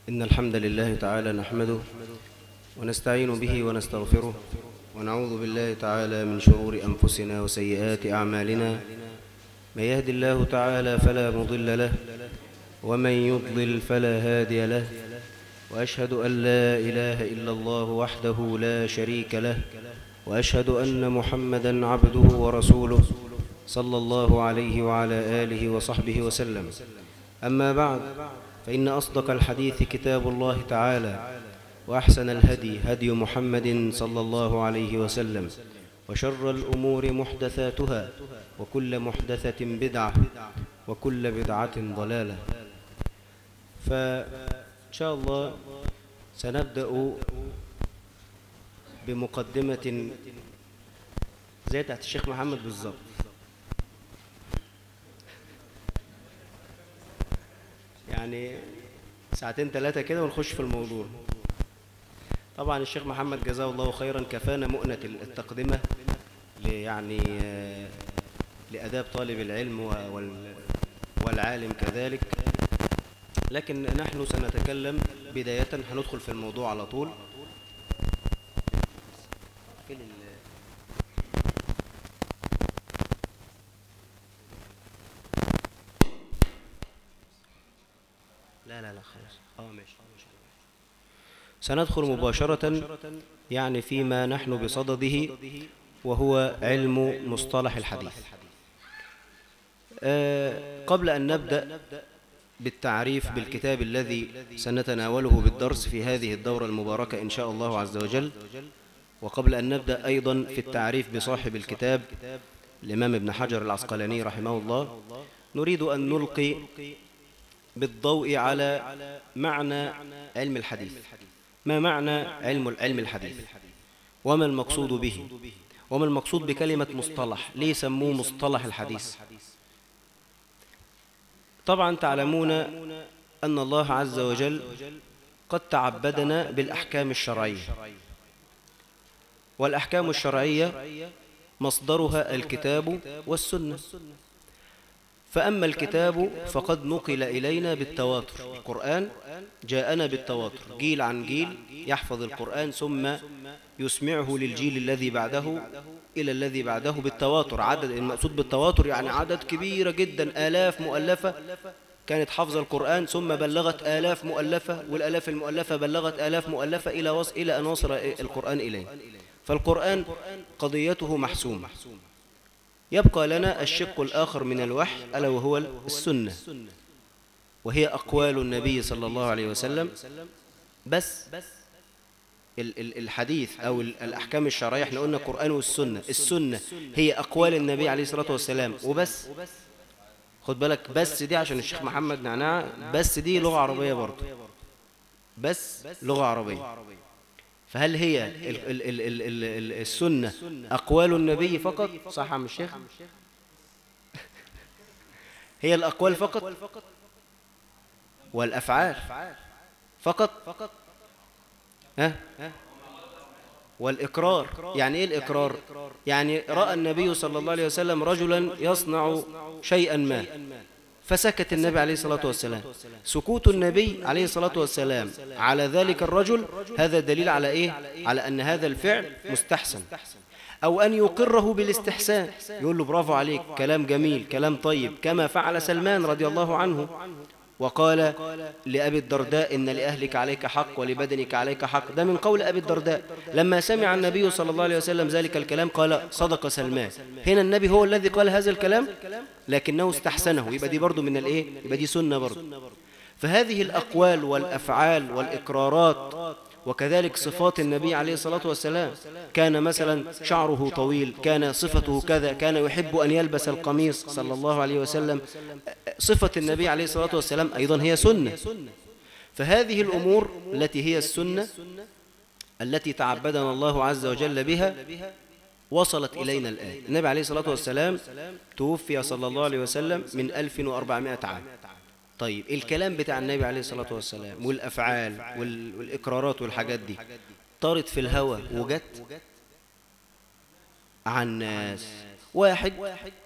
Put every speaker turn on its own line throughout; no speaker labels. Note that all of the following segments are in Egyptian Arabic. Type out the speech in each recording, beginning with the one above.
إن الحمد لله تعالى نحمده ونستعين به ونستغفره ونعوذ بالله تعالى من شرور أنفسنا وسيئات أعمالنا من يهد الله تعالى فلا مضل له ومن يضلل فلا هادي له وأشهد أن لا إله إلا الله وحده لا شريك له وأشهد أن محمدا عبده ورسوله صلى الله عليه وعلى آله وصحبه وسلم أما بعد فإن أصدق الحديث كتاب الله تعالى وأحسن الهدي هدي محمد صلى الله عليه وسلم وشر الأمور محدثاتها وكل محدثة بدعة وكل بدعة ضلالة فإن شاء الله سنبدأ بمقدمة زي تحت الشيخ محمد بالظبط يعني ساعتين ثلاثة كده ونخش في الموضوع طبعا الشيخ محمد جزاه الله خيرا كفانا مؤنة التقدمة يعني لأداب طالب العلم والعالم كذلك لكن نحن سنتكلم بداية هندخل في الموضوع على طول لا لا لا خلاص اه ماشي سندخل مباشرة يعني فيما نحن بصدده وهو علم مصطلح الحديث آه قبل أن نبدأ بالتعريف بالكتاب الذي سنتناوله بالدرس في هذه الدورة المباركة إن شاء الله عز وجل وقبل أن نبدأ أيضا في التعريف بصاحب الكتاب الإمام ابن حجر العسقلاني رحمه الله نريد أن نلقي بالضوء على معنى علم الحديث ما معنى علم العلم الحديث وما المقصود به وما المقصود بكلمة مصطلح ليه سموه مصطلح الحديث طبعا تعلمون أن الله عز وجل قد تعبدنا بالأحكام الشرعية والأحكام الشرعية مصدرها الكتاب والسنة فأما الكتاب فقد نقل إلينا بالتواتر القرآن جاءنا بالتواتر جيل عن جيل يحفظ القرآن ثم يسمعه للجيل الذي بعده إلى الذي بعده بالتواتر عدد المقصود بالتواتر يعني عدد كبيرة جدا آلاف مؤلفة كانت حفظ القرآن ثم بلغت آلاف مؤلفة والآلاف المؤلفة بلغت آلاف مؤلفة إلى وصل إلى أن وصل القرآن إليه فالقرآن قضيته محسومة يبقى لنا الشق الآخر من الوحي ألا وهو السنة وهي أقوال النبي صلى الله عليه وسلم بس الحديث أو الأحكام الشرعية احنا قلنا القرآن والسنة السنة هي أقوال النبي عليه الصلاة والسلام وبس خد بالك بس دي عشان الشيخ محمد نعناع بس دي لغة عربية برضه بس لغة عربية فهل هي ال ال ال ال ال السنة أقوال النبي فقط صح عم الشيخ هي الأقوال فقط والأفعال فقط ها والإقرار يعني إيه الإقرار يعني رأى النبي صلى الله عليه وسلم رجلا يصنع شيئا ما فسكت النبي عليه الصلاة والسلام سكوت النبي عليه الصلاة والسلام على ذلك الرجل هذا دليل على إيه؟ على أن هذا الفعل مستحسن أو أن يقره بالاستحسان يقول له برافو عليك كلام جميل كلام طيب كما فعل سلمان رضي الله عنه وقال لأبي الدرداء إن لأهلك عليك حق ولبدنك عليك حق ده من قول أبي الدرداء لما سمع النبي صلى الله عليه وسلم ذلك الكلام قال صدق سلمان هنا النبي هو الذي قال هذا الكلام لكنه استحسنه يبقى دي برضو من الإيه يبقى دي سنة برضو فهذه الأقوال والأفعال والإقرارات وكذلك صفات النبي عليه الصلاة والسلام كان مثلا شعره طويل كان صفته كذا كان يحب أن يلبس القميص صلى الله عليه وسلم صفة النبي عليه الصلاة والسلام أيضا هي سنة فهذه الأمور التي هي السنة التي تعبدنا الله عز وجل بها وصلت إلينا الآن النبي عليه الصلاة والسلام توفي صلى الله عليه وسلم من 1400 عام طيب الكلام بتاع النبي عليه الصلاة والسلام والأفعال والإقرارات والحاجات دي طارت في الهوى وجت عن ناس واحد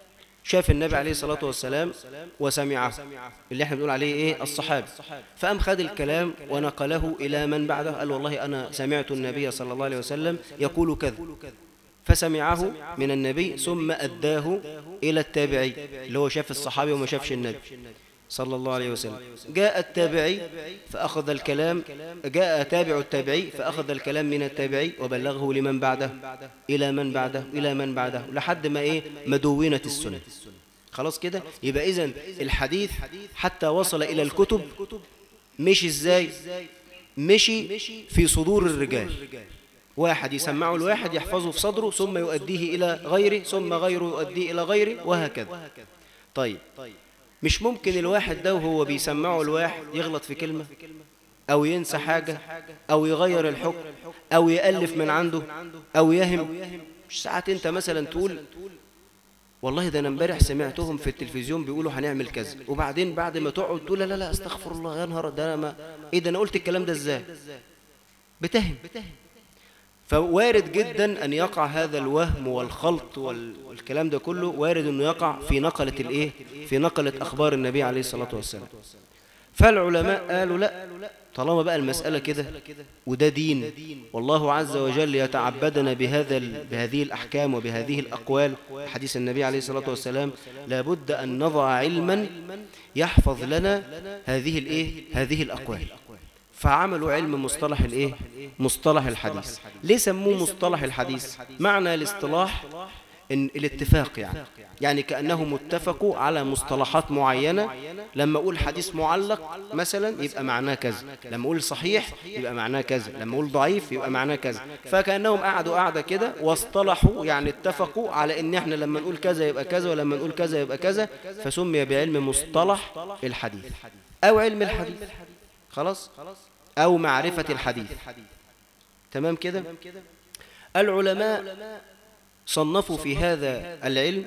شاف النبي عليه الصلاة والسلام وسمعه اللي احنا بنقول عليه ايه الصحابي فقام خد الكلام ونقله إلى من بعده قال والله أنا سمعت النبي صلى الله عليه وسلم يقول كذا فسمعه من النبي ثم أداه إلى التابعي اللي هو شاف الصحابي وما شافش النبي صلى الله عليه وسلم جاء التابعي فأخذ الكلام جاء تابع التابعي فأخذ الكلام من التابعي وبلغه لمن بعده إلى من بعده إلى من بعده لحد ما إيه مدونة السنة خلاص كده يبقى إذن الحديث حتى وصل إلى الكتب مشي إزاي مشي في صدور الرجال واحد يسمعه الواحد يحفظه في صدره ثم يؤديه إلى غيره ثم غيره يؤديه إلى غيره وهكذا طيب مش ممكن الواحد ده وهو بيسمعه الواحد يغلط في كلمة أو ينسى حاجة أو يغير الحكم أو يألف من عنده أو يهم مش ساعات أنت مثلا تقول والله ده أنا امبارح سمعتهم في التلفزيون بيقولوا هنعمل كذا وبعدين بعد ما تقعد تقول لا لا لا استغفر الله يا نهار ده أنا ما إيه ده أنا قلت الكلام ده إزاي بتهم فوارد جدا أن يقع هذا الوهم والخلط والكلام ده كله وارد أنه يقع في نقلة الإيه؟ في نقلة أخبار النبي عليه الصلاة والسلام فالعلماء قالوا لا طالما بقى المسألة كده وده دين والله عز وجل يتعبدنا بهذا بهذه الأحكام وبهذه الأقوال حديث النبي عليه الصلاة والسلام لابد أن نضع علما يحفظ لنا هذه الإيه؟ هذه الأقوال فعملوا علم مصطلح الايه مصطلح الحديث ليه سموه مصطلح الحديث معنى الاصطلاح إن الاتفاق يعني يعني كأنهم اتفقوا على مصطلحات معينة لما أقول حديث معلق مثلا يبقى معناه كذا لما أقول صحيح يبقى معناه كذا لما أقول ضعيف يبقى معناه كذا فكأنهم قعدوا قعدة كده واصطلحوا يعني اتفقوا على إن إحنا لما نقول كذا يبقى كذا ولما نقول كذا يبقى كذا فسمي بعلم مصطلح الحديث أو علم الحديث خلاص أو معرفة الحديث تمام كده العلماء صنفوا في هذا العلم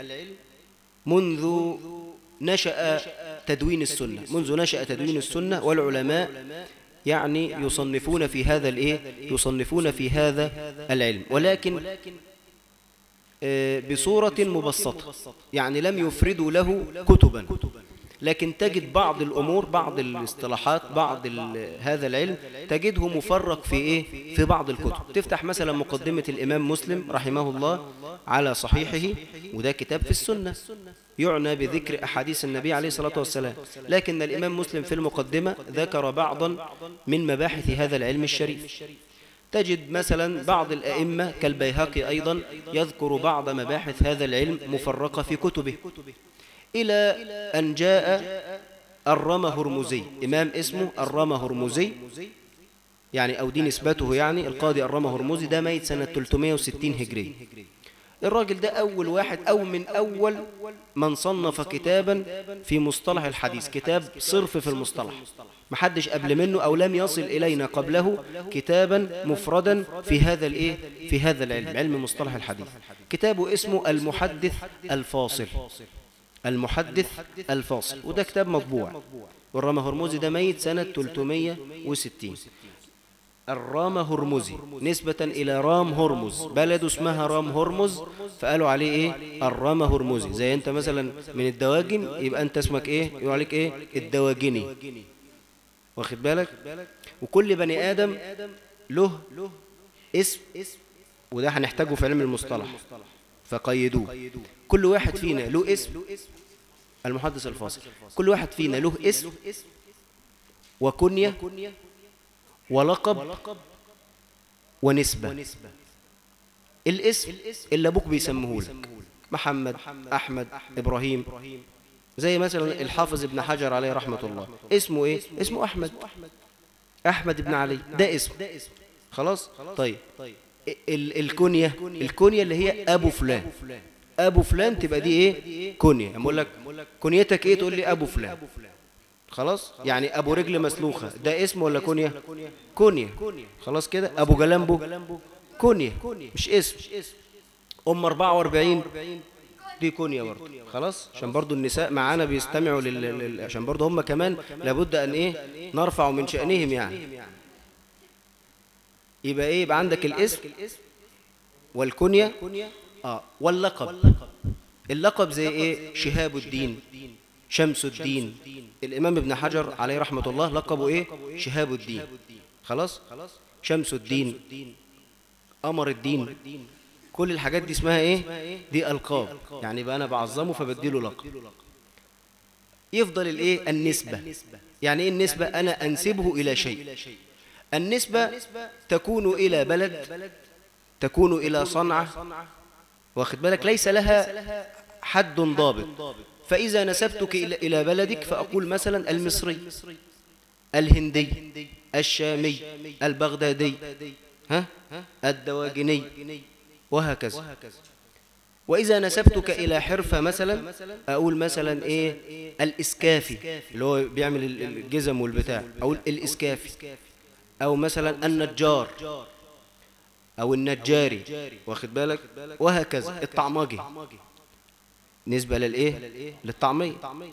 منذ نشأ تدوين السنة منذ نشأ تدوين السنة والعلماء يعني يصنفون في هذا الايه يصنفون في هذا العلم ولكن بصورة مبسطة يعني لم يفردوا له كتبا لكن تجد بعض الأمور بعض الاصطلاحات بعض هذا العلم تجده مفرق في إيه؟ في بعض الكتب تفتح مثلا مقدمة الإمام مسلم رحمه الله على صحيحه وده كتاب في السنة يعنى بذكر أحاديث النبي عليه الصلاة والسلام لكن الإمام مسلم في المقدمة ذكر بعضا من مباحث هذا العلم الشريف تجد مثلا بعض الأئمة كالبيهقي أيضا يذكر بعض مباحث هذا العلم مفرقة في كتبه إلى أن جاء الرمى هرمزي إمام اسمه الرمى هرمزي يعني أو دي نسبته يعني القاضي الرمى هرمزي ده ميت سنة 360 هجري الراجل ده أول واحد أو من أول من صنف كتابا في مصطلح الحديث كتاب صرف في المصطلح محدش قبل منه أو لم يصل إلينا قبله كتابا مفردا في هذا الإيه في هذا العلم علم مصطلح الحديث كتابه اسمه المحدث الفاصل المحدث الفاصل وده كتاب مطبوع والرامة هرمزي ده ميت سنة 360 الرامة هرمزي نسبة إلى رام هرمز بلد اسمها رام هرمز فقالوا عليه إيه الرامة هرمزي زي أنت مثلا من الدواجن يبقى أنت اسمك إيه يقول عليك إيه الدواجني واخد بالك وكل بني آدم له اسم وده هنحتاجه في علم المصطلح فقيدوه كل واحد فينا له اسم المحدث الفاصل كل واحد فينا له اسم وكنية ولقب ونسبة الاسم اللي أبوك بيسموه لك محمد أحمد إبراهيم زي مثلا الحافظ ابن حجر عليه رحمة الله اسمه إيه؟ اسمه أحمد أحمد ابن علي ده اسم خلاص؟ طيب الكنية الكنية اللي هي أبو فلان أبو فلان تبقى دي إيه كنية أقول لك كنيتك إيه تقول لي أبو فلان خلاص يعني أبو رجل مسلوخة ده اسم ولا كنية كنية خلاص كده أبو جلامبو كنية مش اسم أم 44 دي كونيا برضه خلاص عشان برضه النساء معانا بيستمعوا لل... لل... عشان برضه هم كمان لابد ان ايه نرفع من شأنهم يعني يبقى ايه يبقى عندك الاسم والكنية اه واللقب اللقب زي ايه شهاب الدين شمس الدين الامام ابن حجر عليه رحمه الله لقبه ايه شهاب الدين خلاص شمس الدين قمر الدين كل الحاجات دي اسمها ايه دي القاب يعني بقى انا بعظمه فبديله لقب يفضل الايه النسبه يعني ايه النسبه انا انسبه الى شيء النسبه تكون الى بلد تكون الى صنعه واخد بالك ليس لها حد ضابط فاذا نسبتك الى إلى بلدك فاقول مثلا المصري الهندي الشامي البغدادي ها الدواجني وهكذا وإذا نسبتك إلى حرفة مثلا أقول مثلا إيه الإسكافي اللي هو بيعمل الجزم والبتاع أقول الإسكافي أو مثلا النجار أو النجاري واخد بالك وهكذا الطعماجي نسبة للإيه للطعمية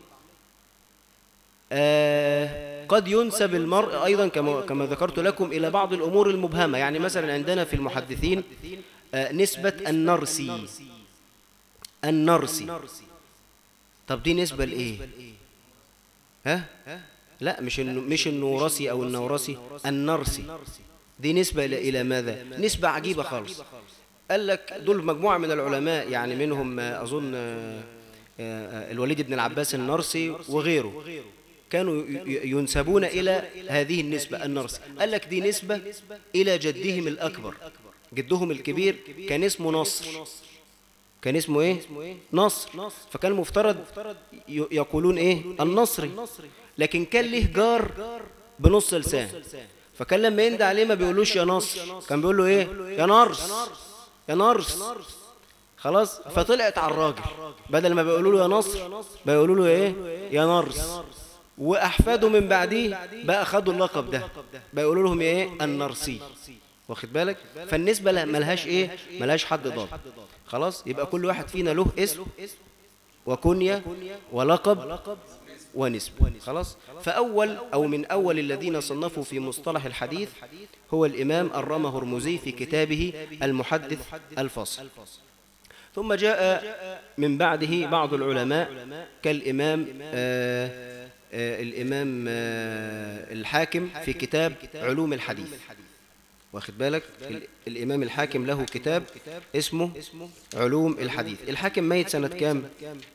آه قد ينسب المرء أيضا كما, كما ذكرت لكم إلى بعض الأمور المبهمة يعني مثلا عندنا في المحدثين آه نسبة النرسي النرسي طب دي نسبة لإيه ها لا مش النو مش النورسي أو النورسي النرسي دي نسبة إلى ماذا نسبة عجيبة خالص قال لك دول مجموعة من العلماء يعني منهم أظن الوليد بن العباس النرسي وغيره كانوا ينسبون إلى هذه النسبة النرسي قال لك دي نسبة إلى جدهم الأكبر جدهم الكبير كان اسمه نصر كان اسمه ايه نصر فكان المفترض يقولون ايه النصري لكن كان له جار بنص لسان فكان لما يندى عليه ما بيقولوش يا نصر كان بيقول له ايه يا نرس يا نرس خلاص فطلعت على الراجل بدل ما بيقولوا له يا نصر بيقولوا له ايه يا نرس واحفاده من بعديه بقى خدوا اللقب ده بيقولوا لهم ايه النرسي واخد بالك فالنسبه ملهاش ايه ملهاش حد ضابط خلاص يبقى كل واحد فينا له اسم وكنية ولقب ونسبة خلاص فأول أو من أول الذين صنفوا في مصطلح الحديث هو الإمام الرمى هرمزي في كتابه المحدث الفصل ثم جاء من بعده بعض العلماء كالإمام آآ آآ الإمام آآ الحاكم في كتاب علوم الحديث واخد بالك الإمام الحاكم له كتاب اسمه علوم الحديث الحاكم ميت سنة كام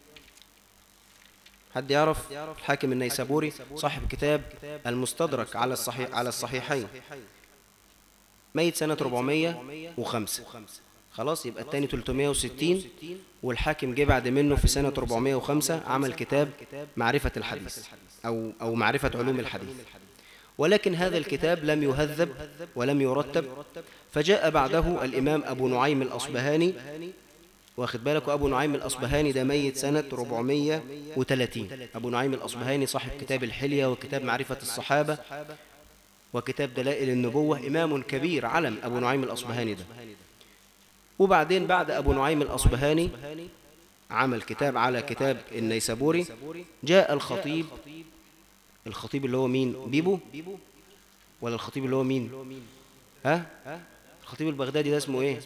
حد يعرف الحاكم النيسابوري صاحب كتاب المستدرك على الصحيح على الصحيحين ميت سنة 405 خلاص يبقى الثاني 360 والحاكم جه بعد منه في سنة 405 عمل كتاب معرفة الحديث أو أو معرفة علوم الحديث ولكن هذا الكتاب لم يهذب ولم يرتب فجاء بعده الإمام أبو نعيم الأصبهاني واخد بالك أبو نعيم الأصبهاني ده ميت سنة 430 أبو نعيم الأصبهاني صاحب كتاب الحلية وكتاب معرفة الصحابة وكتاب دلائل النبوة إمام كبير علم أبو نعيم الأصبهاني ده وبعدين بعد أبو نعيم الأصبهاني عمل كتاب على كتاب النيسابوري جاء الخطيب الخطيب اللي هو مين بيبو ولا الخطيب اللي هو مين ها الخطيب البغدادي ده اسمه ايه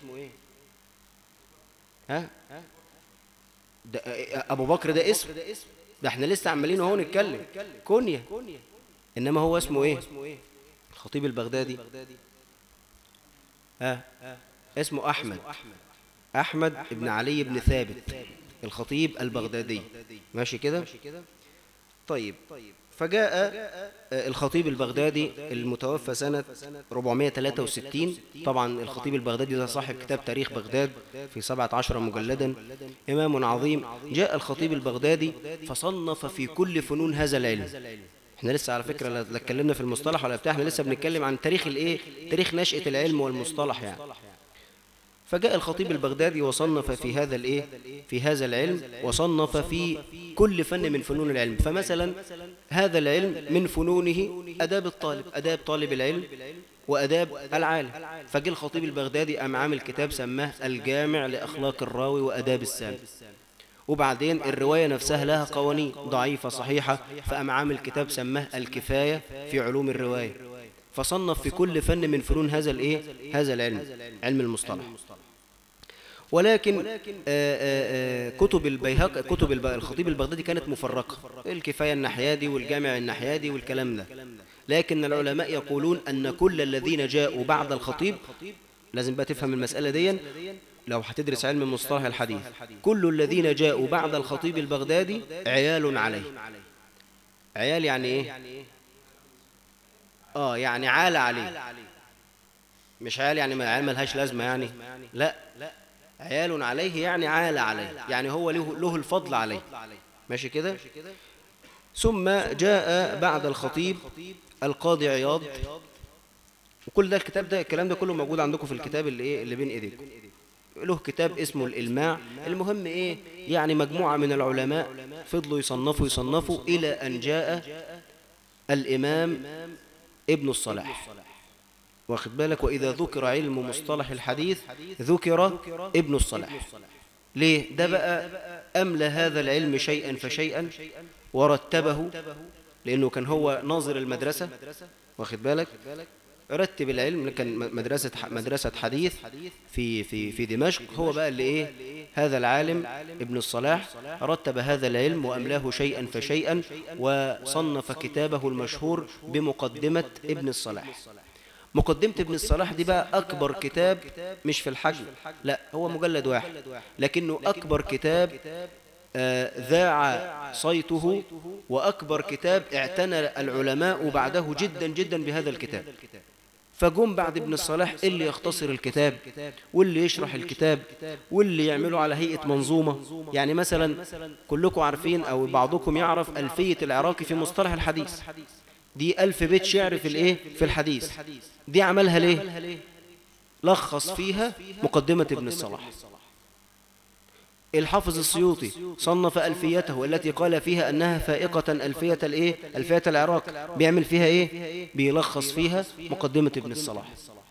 ها ده ابو بكر ده اسم ده احنا لسه عمالين اهو نتكلم كونيا انما هو اسمه ايه الخطيب البغدادي ها اسمه احمد احمد ابن علي بن ثابت الخطيب البغدادي ماشي كده طيب فجاء الخطيب البغدادي المتوفى سنة 463 طبعا الخطيب البغدادي ده صاحب كتاب تاريخ بغداد في 17 مجلدا إمام عظيم جاء الخطيب البغدادي فصنف في كل فنون هذا العلم احنا لسه على فكرة لا اتكلمنا في المصطلح ولا بتاع احنا لسه بنتكلم عن تاريخ الايه تاريخ نشأة العلم والمصطلح يعني فجاء الخطيب البغدادي وصنف في هذا الايه في هذا العلم وصنف في كل فن من فنون العلم فمثلا هذا العلم من فنونه اداب الطالب اداب طالب العلم واداب العالم فجاء الخطيب البغدادي قام عامل كتاب سماه الجامع لاخلاق الراوي واداب السامع وبعدين الرواية نفسها لها قوانين ضعيفة صحيحة فقام عامل كتاب سماه الكفاية في علوم الرواية فصنف في كل فن من فنون هذا الايه هذا العلم علم المصطلح ولكن آه، آه، آه، كتب البيهق كتب الب- الخطيب البغدادي كانت مفرقة الكفاية الناحية دي والجامع الناحية دي والكلام ده لكن العلماء يقولون أن كل الذين جاءوا بعد الخطيب لازم بقى تفهم المسألة دي لو هتدرس علم مصطلح الحديث كل الذين جاءوا بعد الخطيب البغدادي عيال عليه عيال يعني ايه اه يعني عال عليه مش عيال يعني ما عيال ملهاش لازمة يعني لا عيال عليه يعني عال عليه يعني هو له, له الفضل عليه ماشي كده ثم جاء بعد الخطيب القاضي عياض وكل ده الكتاب ده الكلام ده كله موجود عندكم في الكتاب اللي ايه اللي بين ايديكم له كتاب اسمه الإلماع المهم ايه يعني مجموعة من العلماء فضلوا يصنفوا يصنفوا إلى أن جاء الإمام ابن الصلاح واخد بالك وإذا ذكر علم مصطلح الحديث ذكر ابن الصلاح ليه ده بقى أملى هذا العلم شيئا فشيئا ورتبه لأنه كان هو ناظر المدرسة واخد بالك رتب العلم كان مدرسة مدرسة حديث في في في دمشق هو بقى اللي ايه هذا العالم ابن الصلاح رتب هذا العلم وأملاه شيئا فشيئا وصنف كتابه المشهور بمقدمة ابن الصلاح مقدمة ابن الصلاح دي بقى أكبر كتاب مش في الحجم لا هو مجلد واحد لكنه أكبر كتاب آه، ذاع صيته وأكبر كتاب اعتنى العلماء بعده جدا جدا بهذا الكتاب فجم بعد ابن الصلاح اللي يختصر الكتاب واللي يشرح الكتاب واللي يعمله على هيئة منظومة يعني مثلا كلكم عارفين أو بعضكم يعرف ألفية العراقي في مصطلح الحديث دي ألف بيت شعر في الإيه في الحديث دي عملها ليه لخص فيها مقدمة ابن الصلاح الحافظ السيوطي صنف ألفيته التي قال فيها أنها فائقة ألفية الإيه؟ ألفية العراق بيعمل فيها إيه؟ بيلخص فيها مقدمة ابن الصلاح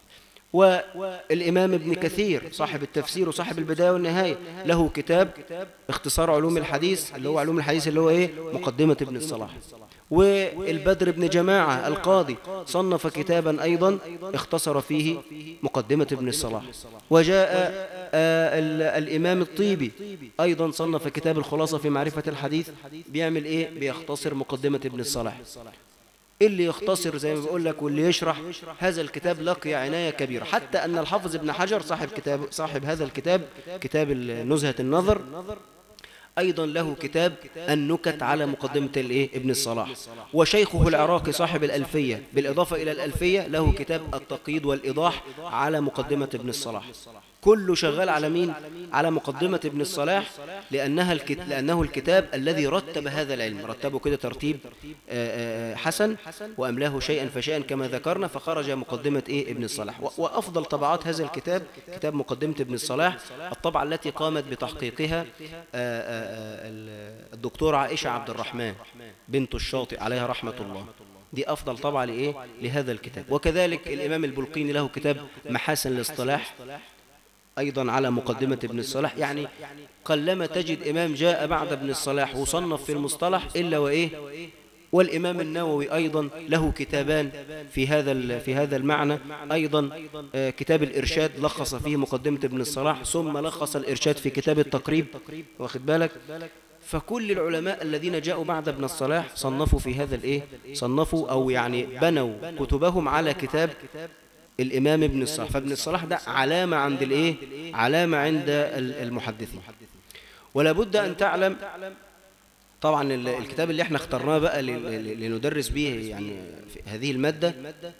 والإمام ابن كثير صاحب التفسير وصاحب البداية والنهاية له كتاب اختصار علوم الحديث اللي هو علوم الحديث اللي هو إيه؟ مقدمة ابن الصلاح والبدر بن جماعة القاضي صنف كتابا أيضا اختصر فيه مقدمة ابن الصلاح وجاء آه، ال- الإمام الطيبي أيضا صنف كتاب الخلاصة في معرفة الحديث بيعمل إيه؟ بيختصر مقدمة ابن الصلاح اللي يختصر زي ما بقول لك واللي يشرح هذا الكتاب لقي عناية كبيرة حتى أن الحافظ ابن حجر صاحب كتاب صاحب هذا الكتاب كتاب نزهة النظر أيضا له كتاب النكت على مقدمة الإيه؟ ابن الصلاح وشيخه العراقي صاحب الألفية بالإضافة إلى الألفية له كتاب التقييد والإيضاح على مقدمة ابن الصلاح كله شغال على مين؟ على مقدمة ابن الصلاح لأنها الكت... لأنه الكتاب الذي رتب هذا العلم رتبه كده ترتيب آه، آه، حسن وأملاه شيئا فشيئا كما ذكرنا فخرج مقدمة إيه ابن الصلاح و- وأفضل طبعات هذا الكتاب كتاب مقدمة ابن الصلاح الطبعة التي قامت بتحقيقها آه، آه، آه، ال- الدكتورة عائشة عبد الرحمن بنت الشاطئ عليها رحمة الله دي أفضل طبعة لإيه؟ لهذا الكتاب وكذلك الإمام البلقيني له كتاب محاسن الاصطلاح أيضا على مقدمة ابن الصلاح يعني قلما تجد إمام جاء بعد ابن الصلاح وصنف في المصطلح إلا وإيه والإمام النووي أيضا له كتابان في هذا ال- في هذا المعنى أيضا آه، كتاب الإرشاد لخص فيه مقدمة ابن الصلاح ثم لخص الإرشاد في كتاب التقريب واخد بالك فكل العلماء الذين جاءوا بعد ابن الصلاح صنفوا في هذا الإيه صنفوا أو يعني بنوا كتبهم على كتاب الإمام ابن الصلاح فابن الصلاح ده علامة عند الإيه علامة عند ال- المحدثين ولا بد أن تعلم طبعا ال- الكتاب اللي احنا اخترناه بقى ل- ل- لندرس به يعني في هذه المادة آه،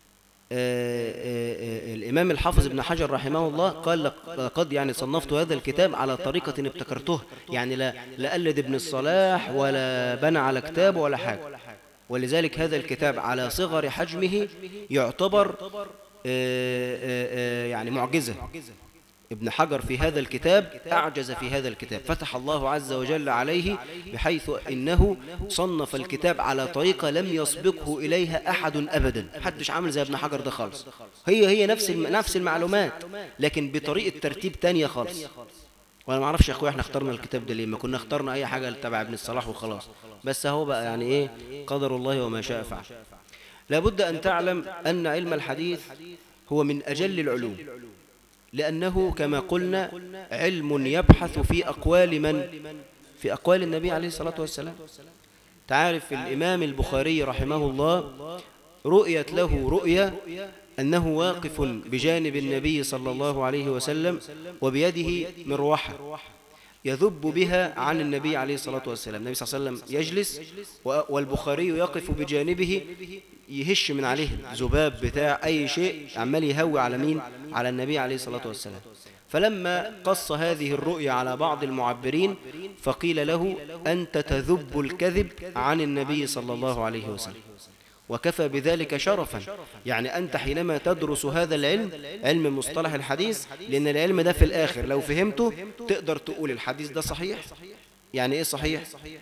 آه، آه، الإمام الحافظ ابن حجر رحمه الله قال لق- لقد يعني صنفت هذا الكتاب على طريقة ابتكرتها يعني لا لا قلد ابن الصلاح ولا بنى على كتاب ولا حاجة ولذلك هذا الكتاب على صغر حجمه يعتبر آه، آه، آه، يعني معجزة ابن حجر في هذا الكتاب أعجز في هذا الكتاب فتح الله عز وجل عليه بحيث إنه صنف الكتاب على طريقة لم يسبقه إليها أحد أبدا محدش عامل زي ابن حجر ده خالص هي هي نفس الم- نفس المعلومات لكن بطريقة ترتيب تانية خالص وانا ما اعرفش يا اخويا احنا اخترنا الكتاب ده ليه ما كنا اخترنا اي حاجه تبع ابن الصلاح وخلاص بس هو بقى يعني ايه قدر الله وما شاء فعل لابد ان تعلم ان علم الحديث هو من اجل العلوم لأنه كما قلنا علم يبحث في أقوال من في أقوال النبي عليه الصلاة والسلام تعرف الإمام البخاري رحمه الله رؤيت له رؤية أنه واقف بجانب النبي صلى الله عليه وسلم وبيده مروحة يذب بها عن النبي عليه الصلاة والسلام النبي صلى الله عليه وسلم يجلس والبخاري يقف بجانبه يهش من عليه ذباب بتاع أي شيء عمال يهوي على مين على النبي عليه الصلاة والسلام فلما قص هذه الرؤيا على بعض المعبرين فقيل له أنت تذب الكذب عن النبي صلى الله عليه وسلم وكفى بذلك شرفا يعني أنت حينما تدرس هذا العلم علم مصطلح الحديث لأن العلم ده في الآخر لو فهمته تقدر تقول الحديث ده صحيح يعني إيه صحيح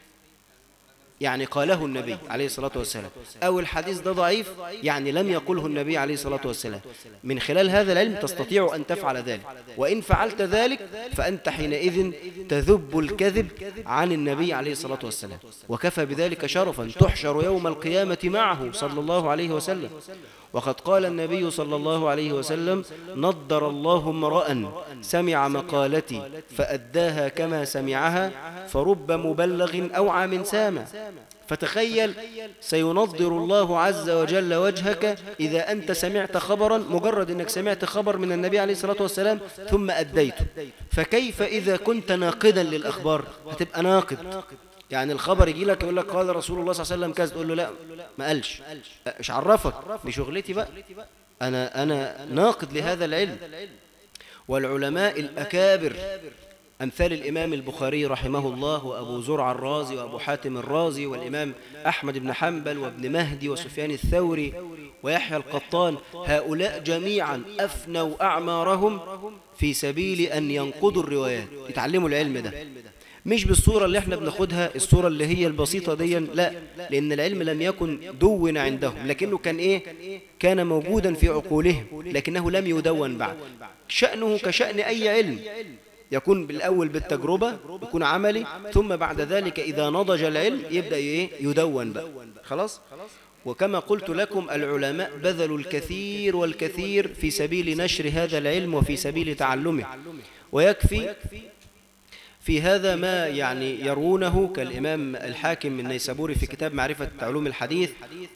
يعني قاله النبي عليه الصلاة والسلام أو الحديث ده ضعيف يعني لم يقله النبي عليه الصلاة والسلام من خلال هذا العلم تستطيع أن تفعل ذلك وإن فعلت ذلك فأنت حينئذ تذب الكذب عن النبي عليه الصلاة والسلام وكفى بذلك شرفا تحشر يوم القيامة معه صلى الله عليه وسلم وقد قال النبي صلى الله عليه وسلم نضر الله امرأ سمع مقالتي فأداها كما سمعها فرب مبلغ أوعى من سامة فتخيل سينضر الله عز وجل وجهك إذا أنت سمعت خبرا مجرد أنك سمعت خبر من النبي عليه الصلاة والسلام ثم أديته فكيف إذا كنت ناقدا للأخبار هتبقى ناقد يعني الخبر يجي لك يقول لك قال رسول الله صلى الله عليه وسلم كذا تقول له لا ما قالش مش عرفك دي شغلتي بقى أنا أنا ناقد لهذا العلم والعلماء الأكابر أمثال الإمام البخاري رحمه الله وأبو زرع الرازي وأبو حاتم الرازي والإمام أحمد بن حنبل وابن مهدي وسفيان الثوري ويحيى القطان هؤلاء جميعا أفنوا أعمارهم في سبيل أن ينقضوا الروايات يتعلموا العلم ده مش بالصورة اللي احنا بناخدها الصورة اللي هي البسيطة دي لا لأن العلم لم يكن دون عندهم لكنه كان إيه كان موجودا في عقولهم لكنه لم يدون بعد شأنه كشأن أي علم يكون بالأول بالتجربة يكون عملي ثم بعد ذلك إذا نضج العلم يبدأ إيه يدون بقى خلاص وكما قلت لكم العلماء بذلوا الكثير والكثير في سبيل نشر هذا العلم وفي سبيل تعلمه ويكفي في هذا ما يعني يرونه كالإمام الحاكم من نيسابوري في كتاب معرفة علوم الحديث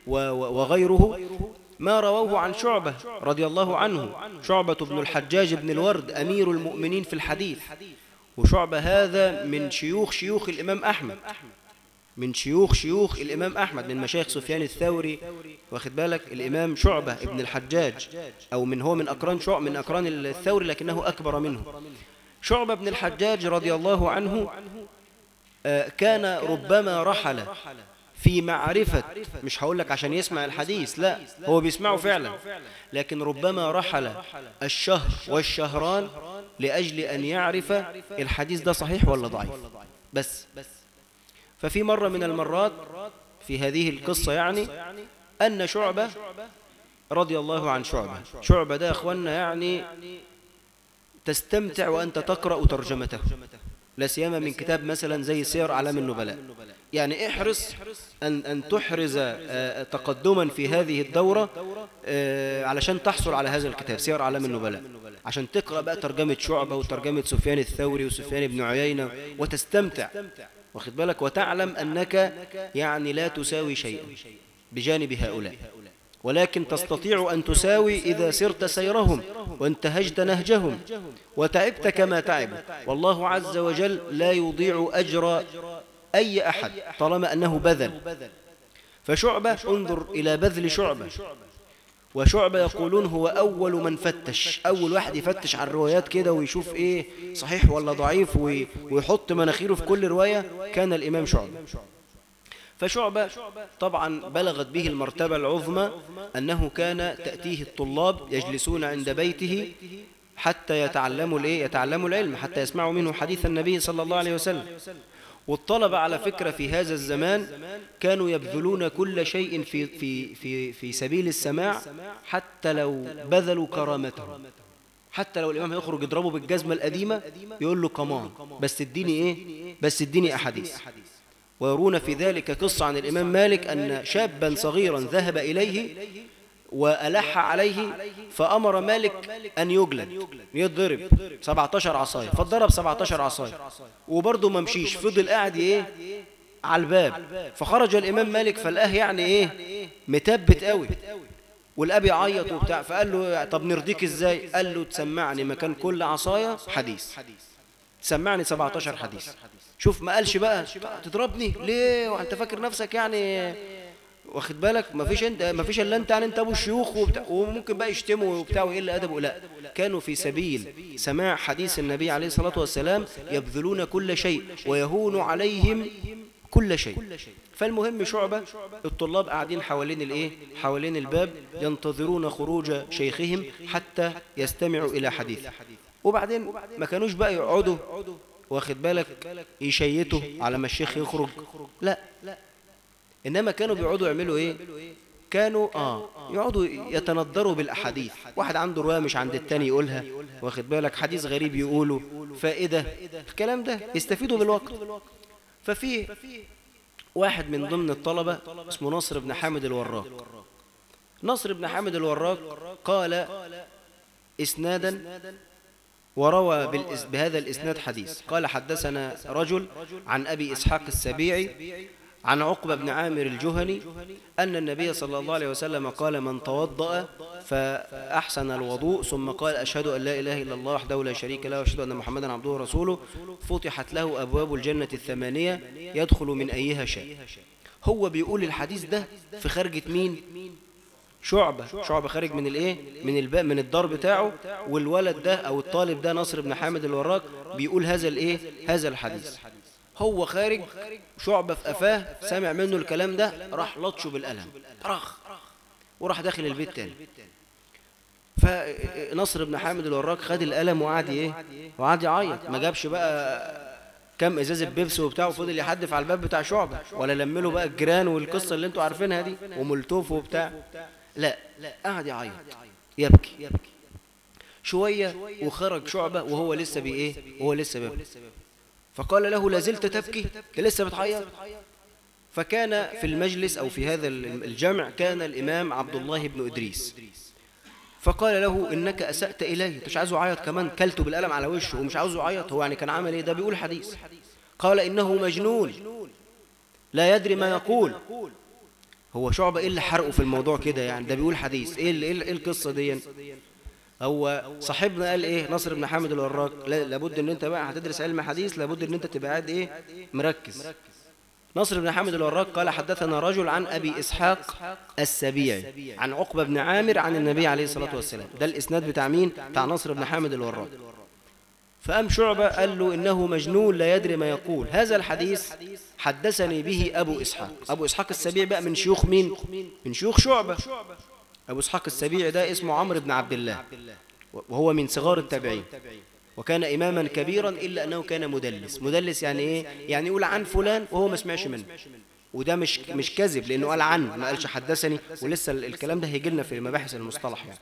وغيره ما رووه عن شعبة رضي الله عنه شعبة بن الحجاج بن الورد أمير المؤمنين في الحديث وشعبة هذا من شيوخ شيوخ الإمام أحمد من شيوخ شيوخ الإمام أحمد من مشايخ سفيان الثوري واخد بالك الإمام شعبة ابن الحجاج أو من هو من أقران شعب من أقران الثوري لكنه أكبر منه شعبة بن الحجاج رضي الله عنه كان ربما رحل في معرفة مش هقول لك عشان يسمع الحديث لا هو بيسمعه فعلا لكن ربما رحل الشهر والشهران لأجل أن يعرف الحديث ده صحيح ولا ضعيف بس ففي مرة من المرات في هذه القصة يعني أن شعبة رضي الله عن شعبة شعبة ده أخوانا يعني تستمتع وأنت تقرأ ترجمته لا سيما من كتاب مثلا زي سير أعلام النبلاء يعني احرص أن, أن تحرز تقدما في هذه الدورة علشان تحصل على هذا الكتاب سير أعلام النبلاء عشان تقرأ بقى ترجمة شعبة وترجمة سفيان الثوري وسفيان بن عيينة وتستمتع واخد بالك وتعلم أنك يعني لا تساوي شيئا بجانب هؤلاء ولكن تستطيع أن تساوي إذا سرت سيرهم وانتهجت نهجهم وتعبت كما تعب والله عز وجل لا يضيع أجر أي أحد طالما أنه بذل فشعبة انظر إلى بذل شعبة وشعبة يقولون هو أول من فتش أول واحد يفتش على الروايات كده ويشوف إيه صحيح ولا ضعيف ويحط مناخيره في كل رواية كان الإمام شعبة فشعبة طبعا بلغت به المرتبة العظمى أنه كان تأتيه الطلاب يجلسون عند بيته حتى يتعلموا الايه يتعلموا العلم حتى يسمعوا منه حديث النبي صلى الله عليه وسلم والطلبة على فكرة في هذا الزمان كانوا يبذلون كل شيء في, في, في, في سبيل السماع حتى لو بذلوا كرامتهم حتى لو الإمام يخرج يضربه بالجزمة القديمة يقول له كمان بس اديني إيه بس اديني أحاديث ويرون في ذلك قصة عن الإمام مالك أن شابا صغيرا ذهب إليه وألح عليه فأمر مالك أن يجلد يضرب 17 عصاية فاتضرب 17 عصاية وبرضه ما مشيش فضل قاعد ايه على الباب فخرج الإمام مالك فلقاه يعني ايه متبت قوي والاب يعيط وبتاع فقال له طب نرضيك ازاي قال له تسمعني مكان كل عصايه حديث تسمعني 17 حديث شوف ما قالش بقى تضربني ليه وانت فاكر نفسك يعني واخد بالك ما فيش انت ما فيش الا انت يعني انت ابو الشيوخ وبتاع وممكن بقى يشتموا وبتاع ويقل ادبه لا كانوا في سبيل سماع حديث النبي عليه الصلاه والسلام يبذلون كل شيء ويهون عليهم كل شيء فالمهم شعبة الطلاب قاعدين حوالين الايه حوالين الباب ينتظرون خروج شيخهم حتى يستمعوا إلى حديث وبعدين ما كانوش بقى يقعدوا واخد بالك يشيتوا على ما الشيخ يخرج لا إنما كانوا بيقعدوا يعملوا إيه كانوا آه يقعدوا يتندروا بالأحاديث واحد عنده رواية مش عند التاني يقولها واخد بالك حديث غريب يقوله فائدة الكلام ده يستفيدوا بالوقت ففي واحد من ضمن الطلبة اسمه نصر بن حامد الوراق نصر بن حامد الوراق قال إسنادا وروى بهذا الإسناد حديث قال حدثنا رجل عن أبي إسحاق السبيعي عن عقبة بن عامر الجهني أن النبي صلى الله عليه وسلم قال من توضأ فأحسن الوضوء ثم قال أشهد أن لا إله إلا الله وحده لا شريك له وأشهد أن محمدا عبده ورسوله فتحت له أبواب الجنة الثمانية يدخل من أيها شاء هو بيقول الحديث ده في خارجة مين شعبة شعبة خارج من الايه من الباء من الدار بتاعه والولد ده او الطالب ده نصر بن حامد الوراق بيقول هذا الايه هذا الحديث هو خارج شعبة في قفاه سامع منه الكلام ده راح لطشه بالقلم طرخ وراح داخل البيت تاني فنصر بن حامد الوراق خد القلم وقعد ايه وقعد يعيط ما جابش بقى كم ازازه بيبسي وبتاع وفضل يحدف على الباب بتاع شعبة ولا لمله بقى الجيران والقصه اللي انتوا عارفينها دي وملتوف وبتاع لا قعد يعيط يبكي شويه وخرج شعبة وهو لسه بايه وهو لسه بيبكي فقال له لازلت تبكي لسه بتعيط فكان في المجلس أو في هذا الجمع كان الإمام عبد الله بن إدريس فقال له إنك أسأت إليه مش عايزه يعيط كمان كلته بالقلم على وشه ومش عاوزه يعيط هو يعني كان عمل إيه ده بيقول حديث قال إنه مجنون لا يدري ما يقول هو شعبة إيه اللي حرقه في الموضوع كده يعني ده بيقول حديث إيه, إيه, إيه القصة دي هو صاحبنا قال ايه نصر بن حامد الوراق لابد ان انت بقى هتدرس علم حديث لابد ان انت تبقى قاعد ايه مركز نصر بن حامد الوراق قال حدثنا رجل عن ابي اسحاق السبيعي عن عقبه بن عامر عن النبي عليه الصلاه والسلام ده الاسناد بتاع مين بتاع نصر بن حامد الوراق فقام شعبة قال له إنه مجنون لا يدري ما يقول هذا الحديث حدثني به أبو إسحاق أبو إسحاق السبيعي بقى من شيوخ مين من شيوخ شعبة أبو إسحاق السبيعي ده اسمه عمرو بن عبد الله وهو من صغار التابعين وكان إماما كبيرا إلا أنه كان مدلس مدلس يعني إيه؟ يعني يقول عن فلان وهو ما سمعش منه وده مش مش كذب لأنه قال عن ما قالش حدثني ولسه الكلام ده هيجي لنا في مباحث المصطلح يعني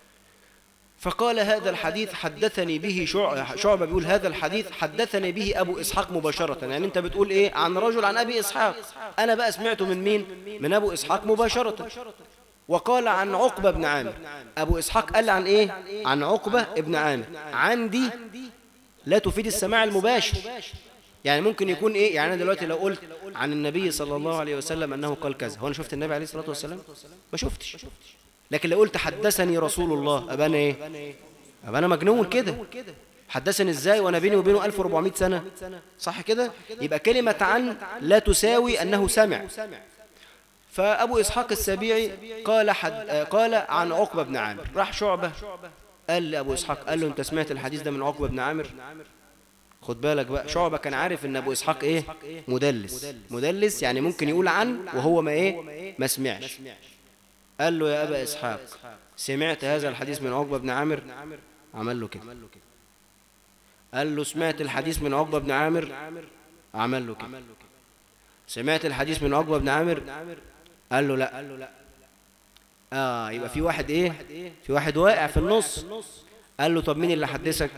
فقال هذا الحديث حدثني به شعبة بيقول هذا الحديث حدثني به أبو إسحاق مباشرة يعني أنت بتقول إيه عن رجل عن أبي إسحاق أنا بقى سمعته من مين من أبو إسحاق مباشرة وقال عن عقبة بن عامر أبو إسحاق قال عن إيه عن عقبة بن عامر عندي لا تفيد السماع المباشر يعني ممكن يكون إيه يعني أنا دلوقتي لو قلت عن النبي صلى الله عليه وسلم أنه قال كذا هو أنا شفت النبي عليه الصلاة والسلام ما شفتش لكن لو قلت حدثني رسول الله أبقى أنا إيه أبقى أنا مجنون كده حدثني ازاي وانا بيني وبينه 1400 سنة صح كده يبقى كلمة عن لا تساوي انه سمع فأبو إسحاق السبيعي قال, حد قال عن عقبة بن عامر راح شعبة قال لأبو إسحاق قال له أنت سمعت الحديث ده من عقبة بن عامر خد بالك بقى شعبة كان عارف ان ابو اسحاق ايه مدلس مدلس يعني ممكن يقول عن وهو ما ايه ما سمعش قال له يا ابا اسحاق سمعت هذا الحديث من عقبة بن عامر عمل له كده قال له سمعت الحديث من عقبة بن عامر عمل له كده سمعت الحديث من عقبة بن عامر قال له لا قال له لا اه يبقى في واحد ايه في واحد واقع في النص قال له طب مين اللي حدثك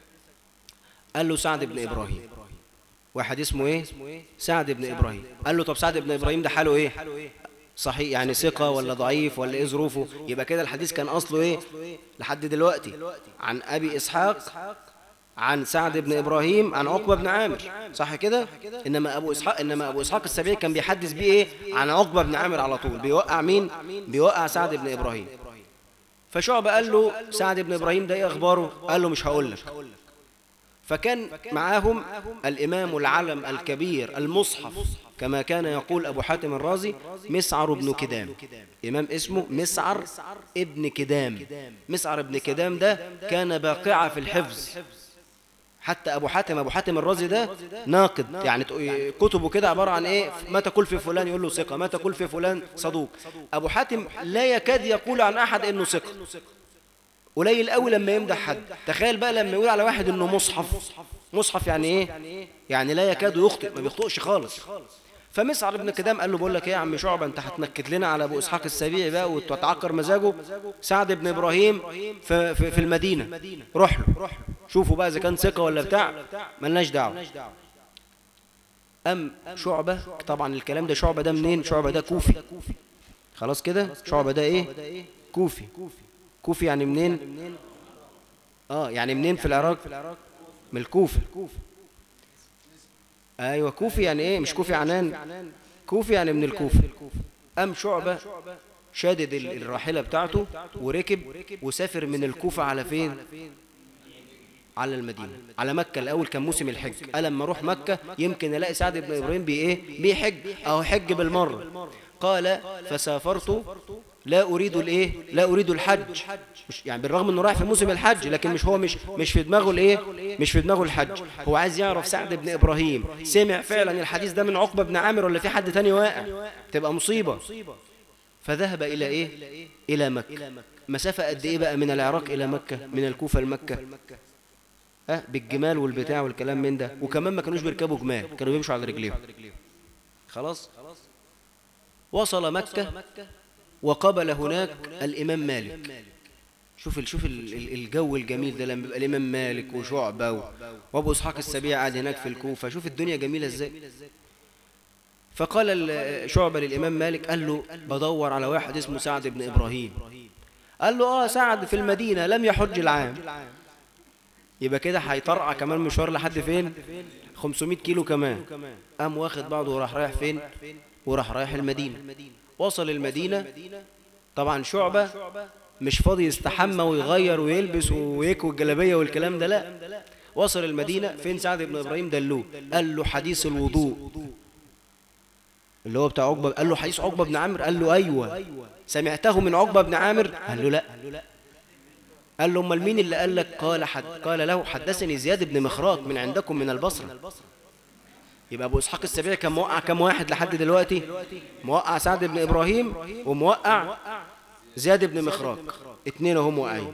قال له سعد بن ابراهيم واحد اسمه ايه سعد بن ابراهيم قال له طب سعد بن ابراهيم ده حاله ايه صحيح يعني ثقة ولا ضعيف ولا ايه ظروفه يبقى كده الحديث كان اصله ايه لحد دلوقتي عن ابي اسحاق عن سعد بن ابراهيم عن عقبة بن عامر صح كده انما ابو اسحاق انما ابو اسحاق السبيعي كان بيحدث بيه ايه عن عقبة بن عامر على طول بيوقع مين بيوقع سعد بن ابراهيم فشعبة قال له سعد بن ابراهيم ده ايه اخباره قال له مش هقول لك فكان معاهم الإمام العلم الكبير المصحف كما كان يقول أبو حاتم الرازي مسعر بن كدام إمام اسمه مسعر ابن كدام مسعر ابن كدام ده كان باقعة في الحفظ حتى أبو حاتم أبو حاتم الرازي ده ناقد يعني كتبه كده عبارة عن إيه ما تقول في فلان يقول له ثقة ما تقول في فلان صدوق أبو حاتم لا يكاد يقول عن أحد إنه ثقة قليل قوي لما يمدح حد تخيل بقى لما يقول على واحد انه مصحف مصحف يعني ايه يعني لا يكاد يخطئ ما بيخطئش خالص فمسعر ابن كدام قال له بقول لك ايه يا عم شعبه انت هتنكد لنا على ابو اسحاق السبيعي بقى وتتعكر مزاجه سعد بن ابراهيم في, في, في المدينه روح له شوفوا بقى اذا كان ثقه ولا بتاع ملناش دعوه ام شعبه طبعا الكلام ده شعبه ده منين شعبه ده كوفي خلاص كده شعبه ده ايه كوفي كوفي يعني منين اه يعني منين في العراق من الكوفة ايوه كوفي يعني ايه مش كوفي عنان كوفي يعني من الكوفة ام شعبة شادد الراحلة بتاعته وركب وسافر من الكوفة على فين على المدينة على مكة الأول كان موسم الحج قال لما أروح مكة يمكن ألاقي سعد بن إبراهيم بإيه بيحج أو حج بالمرة قال فسافرت لا أريد الإيه لا أريد الحج مش يعني بالرغم إنه رايح في موسم الحج لكن مش هو مش مش في دماغه الإيه مش في دماغه الحج هو عايز يعرف سعد بن إبراهيم سمع فعلا الحديث ده من عقبة بن عامر ولا في حد تاني واقع تبقى مصيبة فذهب إلى إيه إلى مكة مسافة قد إيه بقى من العراق إلى مكة من الكوفة لمكة ها بالجمال والبتاع والكلام من ده وكمان ما كانوش بيركبوا جمال كانوا بيمشوا على رجليهم خلاص وصل مكة وقبل هناك الإمام مالك شوف شوف الجو الجميل ده لما بيبقى الإمام مالك وشعبة وأبو إسحاق السبيع قاعد هناك في الكوفة شوف الدنيا جميلة إزاي فقال شعبة للإمام مالك قال له بدور على واحد اسمه سعد بن إبراهيم قال له آه سعد في المدينة لم يحج العام يبقى كده هيطرقع كمان مشوار لحد فين 500 كيلو كمان قام واخد بعضه وراح رايح فين وراح رايح المدينة وصل المدينة طبعا شعبة مش فاضي يستحمى ويغير ويلبس ويكوي الجلابية والكلام ده لا وصل المدينة فين سعد بن إبراهيم دلوه قال له حديث الوضوء اللي هو بتاع عقبة قال له حديث عقبة بن عامر قال له أيوة سمعته من عقبة بن عامر قال له لا قال له امال مين اللي قال لك قال حد قال له حدثني زياد بن مخراق من عندكم من البصره يبقى ابو اسحاق السبيعي كان موقع كم واحد لحد دلوقتي موقع سعد بن ابراهيم وموقع زياد بن مخراق اتنين هم موقعين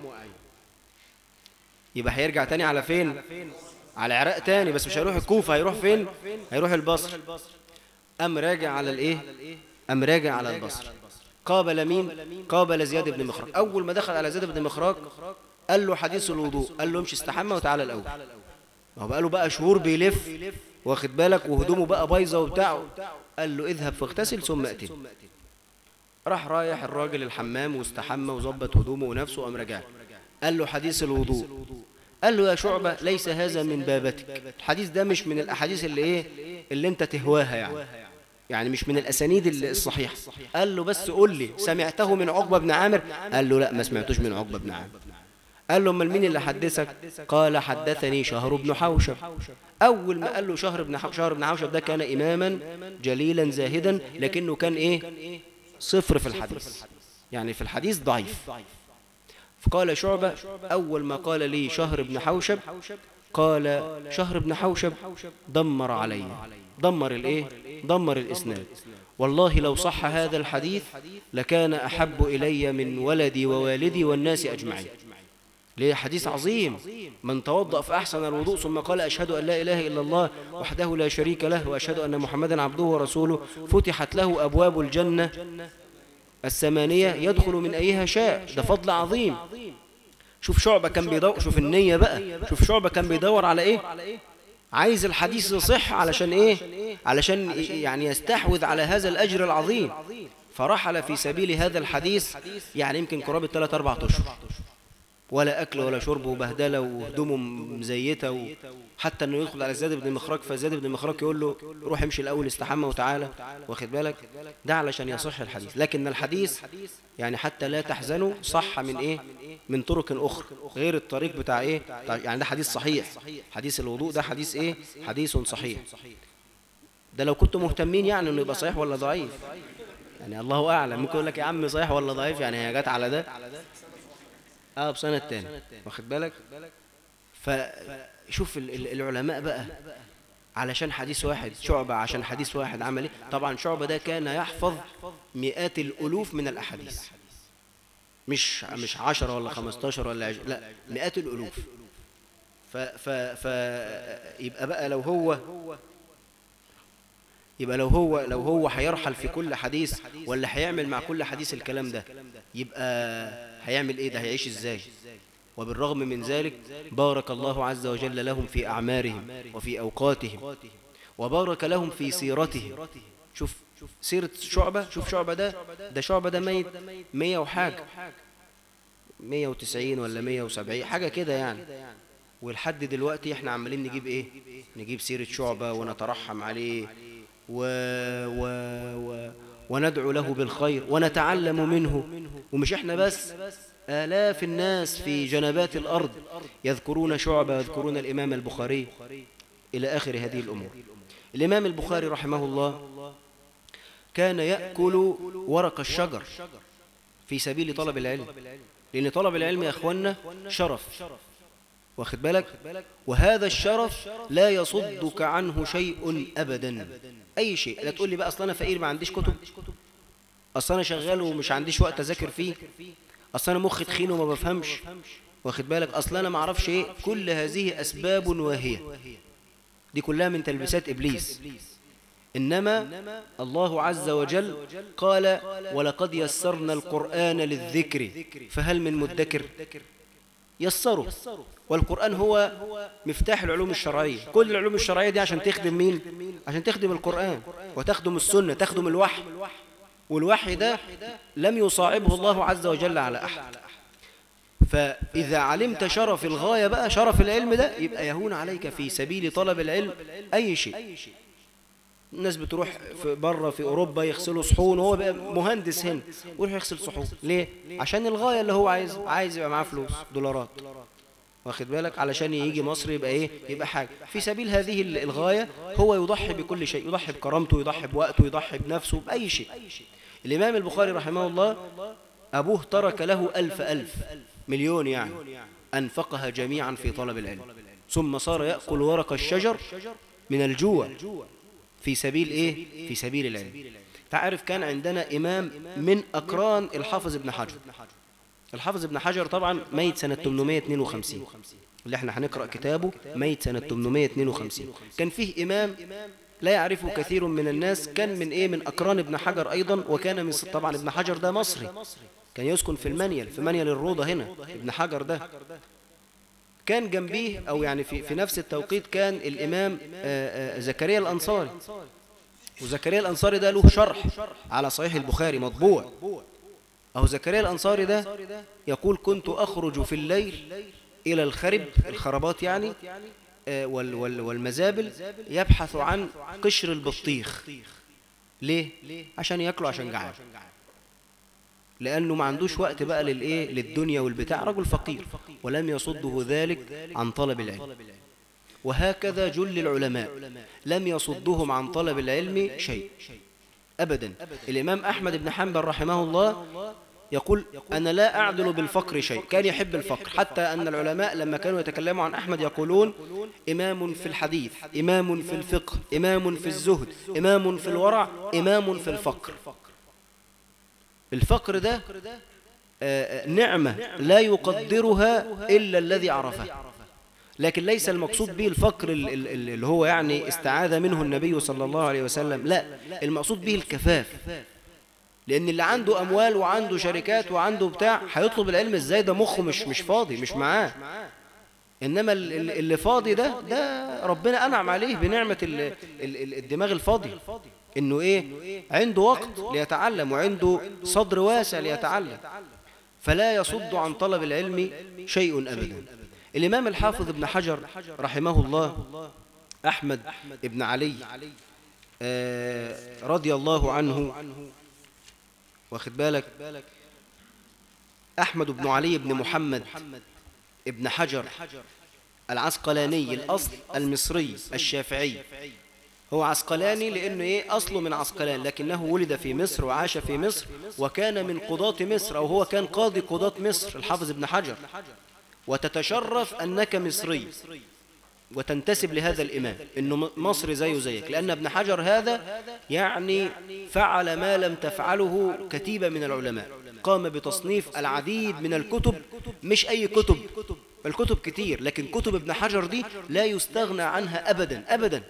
يبقى هيرجع تاني على فين على العراق تاني بس مش هيروح الكوفه هيروح فين هيروح البصر ام راجع على الايه ام راجع على البصر قابل مين قابل زياد بن مخراق اول ما دخل على زياد بن مخراق قال له حديث الوضوء قال له امشي استحمى وتعالى الاول ما هو بقى له بقى شهور بيلف واخد بالك وهدومه بقى بايظه وبتاع قال له اذهب فاغتسل ثم اتي راح رايح الراجل الحمام واستحمى وظبط هدومه ونفسه وقام راجع قال له حديث الوضوء قال له يا شعبة ليس هذا من بابتك الحديث ده مش من الأحاديث اللي إيه اللي أنت تهواها يعني يعني مش من الأسانيد الصحيحة قال له بس قول لي سمعته من عقبة بن عامر قال له لا ما سمعتوش من عقبة بن عامر قال له امال مين اللي حدثك قال حدثني شهر بن حوشب أول ما قال له شهر بن شهر بن حوشب ده كان إماما جليلا زاهدا لكنه كان إيه صفر في الحديث يعني في الحديث ضعيف فقال شعبة أول ما قال لي شهر بن حوشب قال شهر بن حوشب دمر علي دمر الايه دمر الاسناد والله لو صح هذا الحديث لكان احب الي من ولدي ووالدي والناس اجمعين ليه حديث عظيم من توضأ فأحسن الوضوء ثم قال أشهد أن لا إله إلا الله وحده لا شريك له وأشهد أن محمدا عبده ورسوله فتحت له أبواب الجنة الثمانية يدخل من أيها شاء ده فضل عظيم شوف شعبة كان بيدور شوف النية بقى شوف شعبة كان بيدور على إيه عايز الحديث يصح علشان إيه علشان يعني يستحوذ على هذا الأجر العظيم فرحل في سبيل هذا الحديث يعني يمكن قرابة 3 4 أشهر ولا أكل ولا شرب وبهدلة وهدومه مزيتة حتى أنه يدخل على زياد بن مخرج فزياد بن مخرج يقول له روح امشي الأول استحمى وتعالى واخد بالك ده علشان يصح الحديث لكن الحديث يعني حتى لا تحزنوا صح من إيه من طرق أخرى غير الطريق بتاع إيه بتاع- يعني ده حديث صحيح حديث الوضوء ده حديث إيه حديث صحيح ده لو كنتوا مهتمين يعني انه يبقى صحيح ولا ضعيف يعني الله اعلم ممكن يقول لك يا عم صحيح ولا ضعيف يعني هي جت على ده اه بسنة تاني واخد بالك فشوف ال- ال- العلماء بقى علشان حديث واحد شعبة عشان حديث واحد عمل ايه طبعا شعبة ده كان يحفظ مئات الالوف من الاحاديث مش مش عشرة ولا خمستاشر ولا عش... لا مئات الالوف ف ف ف يبقى بقى لو هو يبقى لو هو لو هو هيرحل في كل حديث ولا هيعمل مع كل حديث الكلام ده يبقى هيعمل ايه ده هيعيش ازاي وبالرغم من ذلك بارك الله عز وجل لهم في أعمارهم وفي أوقاتهم وبارك لهم في سيرتهم شوف سيرة شعبة شوف شعبة ده ده شعبة ده ميت مية وحاجة مية وتسعين ولا مية وسبعين حاجة كده يعني ولحد دلوقتي احنا عمالين نجيب ايه نجيب سيرة شعبة ونترحم عليه و... و... و... وندعو له بالخير ونتعلم منه ومش احنا بس آلاف الناس في جنبات الأرض يذكرون شعبة يذكرون الإمام البخاري إلى آخر هذه الأمور الإمام البخاري رحمه الله كان يأكل ورق الشجر في سبيل طلب العلم لأن طلب العلم يا أخوانا شرف واخد بالك وهذا الشرف لا يصدك عنه شيء أبدا أي شيء لا تقول لي بقى أصلا أنا فقير ما عنديش كتب أصلا أنا شغال ومش عنديش وقت أذاكر فيه أصلا أنا مخي تخين وما بفهمش واخد بالك أصلا أنا ما أعرفش إيه كل هذه أسباب واهية دي كلها من تلبيسات إبليس إنما الله عز وجل قال ولقد يسرنا القرآن للذكر فهل من مدكر يسره والقرآن هو مفتاح العلوم الشرعية كل العلوم الشرعية دي عشان تخدم مين عشان تخدم القرآن وتخدم السنة تخدم الوحي والوحي ده لم يصاعبه الله عز وجل على أحد فإذا علمت شرف الغاية بقى شرف العلم ده يبقى يهون عليك في سبيل طلب العلم أي شيء الناس بتروح في بره في أوروبا يغسلوا صحون وهو بقى مهندس هنا ويروح يغسل صحون ليه؟ عشان الغاية اللي هو عايز عايز يبقى معاه فلوس دولارات واخد بالك علشان يجي مصر يبقى ايه يبقى حاجة في سبيل هذه الغاية هو يضحي بكل شيء يضحي بكرامته يضحي بوقته يضحي بنفسه بأي شيء الإمام البخاري رحمه الله أبوه ترك له ألف ألف مليون يعني أنفقها جميعا في طلب العلم ثم صار يأكل ورق الشجر من الجوع في سبيل إيه؟ في سبيل العلم تعرف كان عندنا إمام من أقران الحافظ ابن حجر الحافظ ابن حجر طبعا ميت سنة 852 اللي احنا هنقرأ كتابه ميت سنة 852 كان فيه إمام لا يعرفه كثير من الناس كان من إيه من أقران ابن حجر أيضا وكان من طبعا ابن حجر ده مصري كان يسكن في المنيل في منيل الروضة هنا ابن حجر ده كان جنبيه أو يعني في, في نفس التوقيت كان الإمام آآ آآ زكريا الأنصاري وزكريا الأنصاري ده له شرح على صحيح البخاري مطبوع أهو زكريا الأنصاري ده يقول كنت أخرج في الليل إلى الخرب الخربات يعني وال وال والمزابل يبحث عن قشر البطيخ ليه؟ عشان يأكله عشان جعان لأنه ما عندوش وقت بقى للإيه للدنيا والبتاع رجل فقير ولم يصده ذلك عن طلب العلم وهكذا جل العلماء لم يصدهم عن طلب العلم شيء أبدا الإمام أحمد بن حنبل رحمه الله يقول أنا لا أعدل بالفقر شيء كان يحب الفقر حتى أن العلماء لما كانوا يتكلموا عن أحمد يقولون إمام في الحديث إمام في الفقه إمام في الزهد إمام في الورع إمام في الفقر الفقر ده نعمة لا يقدرها إلا الذي عرفها لكن ليس المقصود به الفقر اللي هو يعني استعاذ منه النبي صلى الله عليه وسلم لا المقصود به الكفاف لأن اللي عنده أموال وعنده شركات وعنده بتاع هيطلب العلم إزاي ده مخه مش مش فاضي مش معاه إنما ال- ال- اللي فاضي ده ده ربنا أنعم عليه بنعمة ال- ال- ال- الدماغ الفاضي إنه إيه عنده وقت ليتعلم وعنده صدر واسع ليتعلم فلا يصد عن طلب العلم شيء أبدا الإمام الحافظ ابن حجر رحمه الله أحمد ابن علي آه، رضي الله عنه واخد بالك أحمد بن علي بن محمد ابن حجر العسقلاني الأصل المصري الشافعي هو عسقلاني لأنه إيه أصله من عسقلان لكنه ولد في مصر وعاش في مصر وكان من قضاة مصر أو هو كان قاضي قضاة مصر الحافظ ابن حجر وتتشرف أنك مصري وتنتسب لهذا الإمام إنه م- مصري زيه زيك لأن ابن حجر هذا يعني فعل ما لم تفعله كتيبة من العلماء قام بتصنيف العديد من الكتب مش أي كتب الكتب كتير لكن كتب ابن حجر دي لا يستغنى عنها أبدا أبدا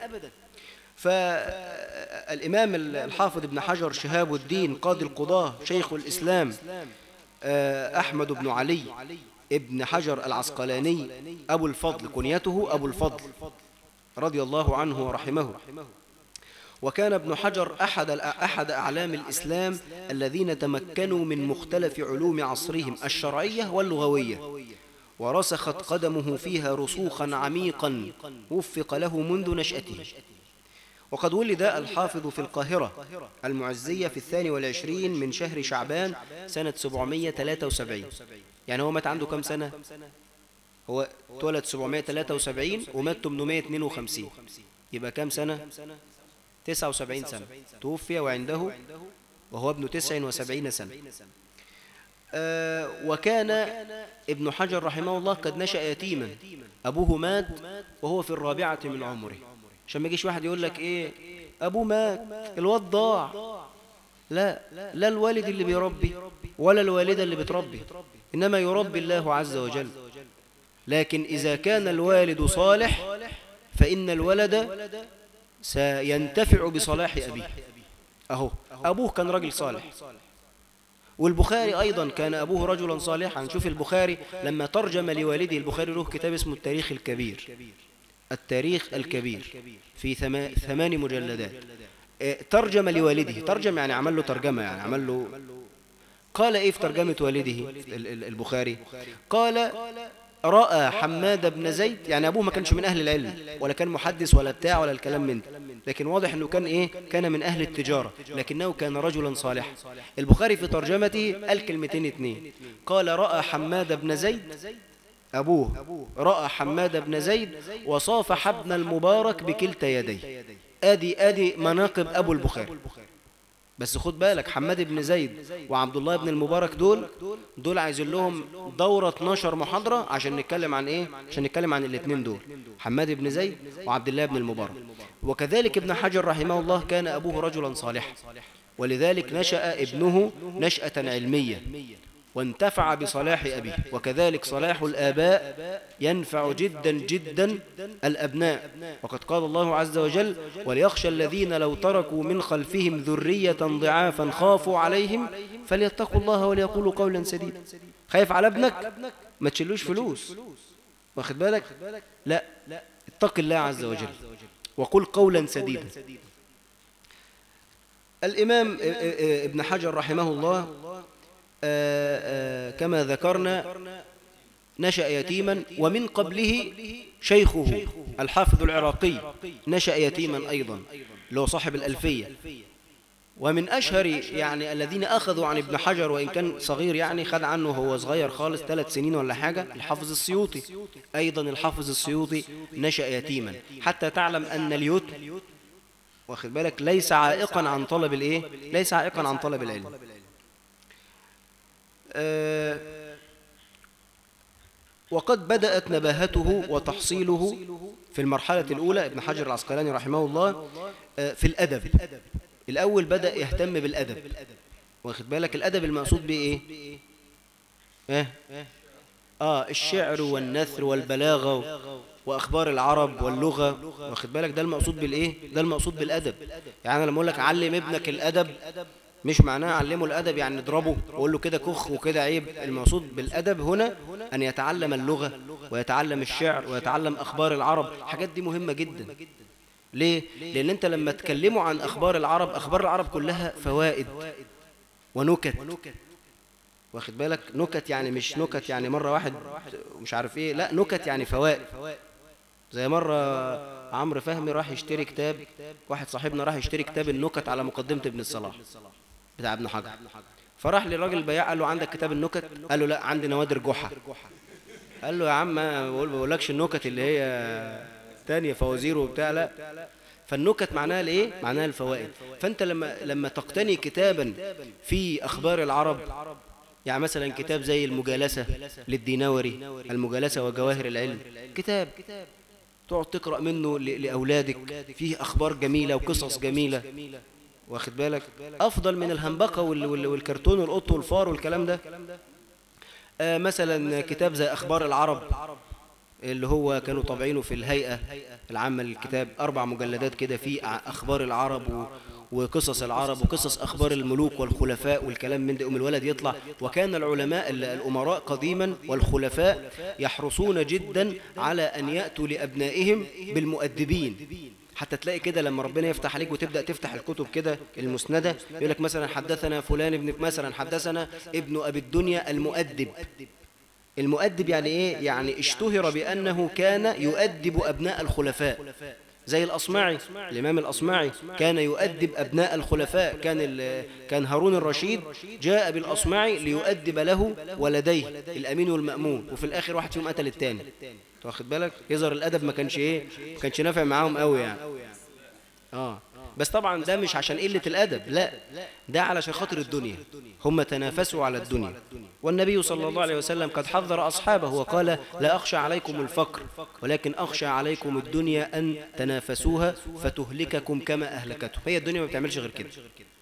فالإمام الحافظ ابن حجر شهاب الدين قاضي القضاة شيخ الإسلام آه، أحمد بن علي ابن حجر العسقلاني أبو الفضل كنيته أبو الفضل رضي الله عنه ورحمه وكان ابن حجر أحد أحد أعلام الإسلام الذين تمكنوا من مختلف علوم عصرهم الشرعية واللغوية ورسخت قدمه فيها رسوخا عميقا وفق له منذ نشأته وقد ولد الحافظ في القاهرة المعزية في الثاني والعشرين من شهر شعبان سنة 773 يعني هو مات عنده كم سنة؟ هو اتولد 773 ومات 852 يبقى كم سنة؟ 79 سنة توفي وعنده وهو ابن 79 سنة آه وكان ابن حجر رحمه الله قد نشأ يتيما أبوه مات وهو في الرابعة من عمره عشان ما يجيش واحد يقول لك إيه أبوه مات الواد ضاع لا لا الوالد اللي بيربي ولا الوالدة اللي بتربي إنما يربي الله عز وجل لكن إذا كان الوالد صالح فإن الولد سينتفع بصلاح أبيه أهو أبوه كان رجل صالح والبخاري أيضا كان أبوه رجلا صالحا نشوف البخاري لما ترجم لوالده البخاري له كتاب اسمه التاريخ الكبير التاريخ الكبير في ثما- ثمان مجلدات آه، ترجم لوالده ترجم يعني عمل له ترجمة يعني عمل له قال إيه في ترجمة والده ال- ال- البخاري قال رأى حماد بن زيد يعني أبوه ما كانش من أهل العلم ولا كان محدث ولا بتاع ولا الكلام من ده لكن واضح أنه كان إيه كان من أهل التجارة لكنه كان رجلا صالحا البخاري في ترجمته قال كلمتين اتنين قال رأى حماد بن زيد أبوه رأى حماد بن زيد وصافح ابن المبارك بكلتا يديه آدي آدي مناقب أبو البخاري بس خد بالك حماد بن زيد وعبد الله بن المبارك دول دول عايزين لهم دورة 12 محاضرة عشان نتكلم عن ايه عشان نتكلم عن الاثنين دول حماد بن زيد وعبد الله بن المبارك وكذلك ابن حجر رحمه الله كان أبوه رجلا صالحا ولذلك نشأ ابنه نشأة علمية وانتفع بصلاح أبيه وكذلك صلاح الآباء ينفع جدا جدا الأبناء وقد قال الله عز وجل وليخشى الذين لو تركوا من خلفهم ذرية ضعافا خافوا عليهم فليتقوا الله وليقولوا قولا سديدا خايف على ابنك ما تشيلوش فلوس واخد بالك لا اتق الله عز وجل وقل قولا سديدا الإمام ابن حجر رحمه الله آه، آه، كما ذكرنا نشأ يتيما ومن قبله شيخه الحافظ العراقي نشأ يتيما أيضا اللي هو صاحب الألفية ومن أشهر يعني الذين أخذوا عن ابن حجر وإن كان صغير يعني خد عنه هو صغير خالص ثلاث سنين ولا حاجة الحافظ السيوطي أيضا الحافظ السيوطي نشأ يتيما حتى تعلم أن اليتم واخد بالك ليس عائقا عن طلب الإيه ليس عائقا عن طلب العلم آه، وقد بدأت نباهته وتحصيله في المرحلة الأولى ابن حجر العسقلاني رحمه الله آه، في الأدب الأول بدأ يهتم بالأدب واخد بالك الأدب المقصود به إيه؟ إيه؟ آه الشعر والنثر والبلاغة و- وأخبار العرب واللغة واخد بالك ده المقصود بالإيه؟ ده المقصود بالأدب يعني أنا لما أقول لك علم ابنك الأدب مش معناه علمه الأدب يعني نضربه وأقول له كده كخ وكده عيب المقصود بالأدب هنا أن يتعلم اللغة ويتعلم الشعر ويتعلم أخبار العرب الحاجات دي مهمة جدا ليه؟ لأن أنت لما تكلموا عن أخبار العرب أخبار العرب كلها فوائد ونكت واخد بالك نكت يعني مش نكت يعني مرة واحد مش عارف ايه لا نكت يعني فوائد زي مرة عمرو فهمي راح يشتري كتاب واحد صاحبنا راح يشتري كتاب النكت على مقدمة ابن الصلاح بتاع ابن حجر فراح للراجل البياع قال له عندك كتاب النكت قال له لا عندي نوادر جحا قال له يا عم ما بقول بقولكش النكت اللي هي تانية فوازير وبتاع لا فالنكت معناها الايه معناها الفوائد فانت لما لما تقتني كتابا في اخبار العرب يعني مثلا كتاب زي المجالسة للديناوري المجالسة وجواهر العلم كتاب تقعد تقرأ منه ل- لأولادك فيه أخبار جميلة وقصص جميلة واخد بالك أفضل من الهنبقة وال- وال- والكرتون والقط والفار والكلام ده آه مثلا كتاب زي أخبار العرب اللي هو كانوا طابعينه في الهيئة العامة للكتاب أربع مجلدات كده فيه ع- أخبار العرب و وقصص العرب وقصص أخبار الملوك والخلفاء والكلام من ده أم الولد يطلع وكان العلماء ال- الأمراء قديما والخلفاء يحرصون جدا على أن يأتوا لأبنائهم بالمؤدبين حتى تلاقي كده لما ربنا يفتح عليك وتبدأ تفتح الكتب كده المسندة يقول لك مثلا حدثنا فلان ابن مثلا حدثنا ابن أبي الدنيا المؤدب المؤدب يعني ايه يعني اشتهر بانه كان يؤدب ابناء الخلفاء زي الاصمعي الامام الاصمعي كان يؤدب ابناء الخلفاء كان ال- كان هارون الرشيد جاء بالاصمعي ليؤدب له ولديه الامين والمامون وفي الاخر واحد فيهم قتل الثاني واخد بالك يظهر الادب ما كانش ايه ما كانش نافع معاهم قوي يعني اه بس طبعا ده مش عشان قلة الأدب لا ده علشان خاطر الدنيا هم تنافسوا على الدنيا والنبي صلى الله عليه وسلم قد حذر أصحابه وقال لا أخشى عليكم الفقر ولكن أخشى عليكم الدنيا أن تنافسوها فتهلككم كما أهلكتهم هي الدنيا ما بتعملش غير كده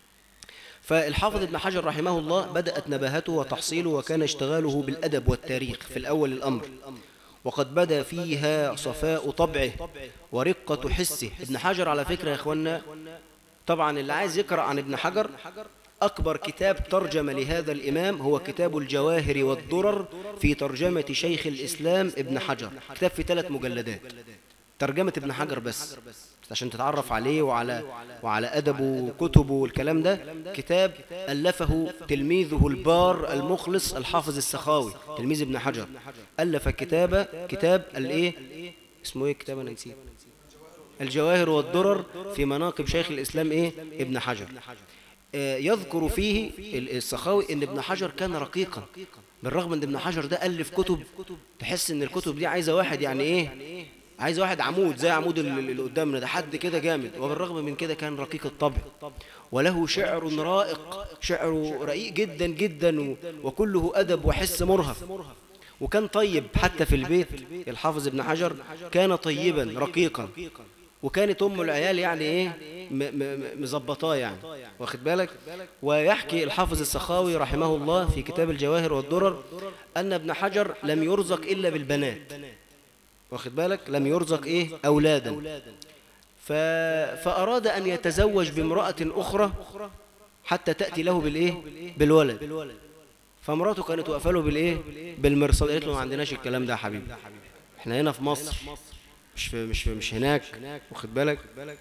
فالحافظ ابن حجر رحمه الله بدأت نباهته وتحصيله وكان اشتغاله بالأدب والتاريخ في الأول الأمر وقد بدا فيها صفاء طبعه ورقة حسه ابن حجر على فكرة يا اخوانا طبعا اللي عايز يقرأ عن ابن حجر أكبر كتاب ترجم لهذا الإمام هو كتاب الجواهر والدرر في ترجمة شيخ الإسلام ابن حجر كتاب في ثلاث مجلدات ترجمة ابن حجر بس عشان تتعرف عليه وعلى وعلى أدبه وكتبه والكلام ده كتاب ألفه تلميذه البار المخلص الحافظ السخاوي تلميذ ابن حجر ألف كتابة كتاب الإيه اسمه إيه الكتاب أنا نسيت الجواهر والدرر في مناقب شيخ الإسلام إيه ابن حجر آه، يذكر فيه ال- السخاوي ان ابن حجر كان رقيقا بالرغم ان ابن حجر ده الف كتب تحس ان الكتب دي عايزه واحد يعني ايه عايزه واحد عمود زي عمود ال- ال- اللي قدامنا ده حد كده جامد وبالرغم من كده كان رقيق الطبع وله شعر رائق شعر رقيق جدا جدا و- وكله ادب وحس مرهف وكان طيب حتى في البيت الحافظ ابن حجر كان طيبا رقيقا وكانت ام العيال يعني ايه م- م- م- مظبطاه يعني واخد بالك ويحكي الحافظ السخاوي رحمه الله في كتاب الجواهر والدرر ان ابن حجر لم يرزق الا بالبنات واخد بالك لم يرزق ايه اولادا ف... فاراد ان يتزوج بامراه اخرى حتى تاتي له بالايه بالولد فمراته كانت واقفه له بالايه بالمرصاد قالت له ما عندناش الكلام ده يا حبيبي احنا هنا في مصر مش في مش في مش هناك واخد بالك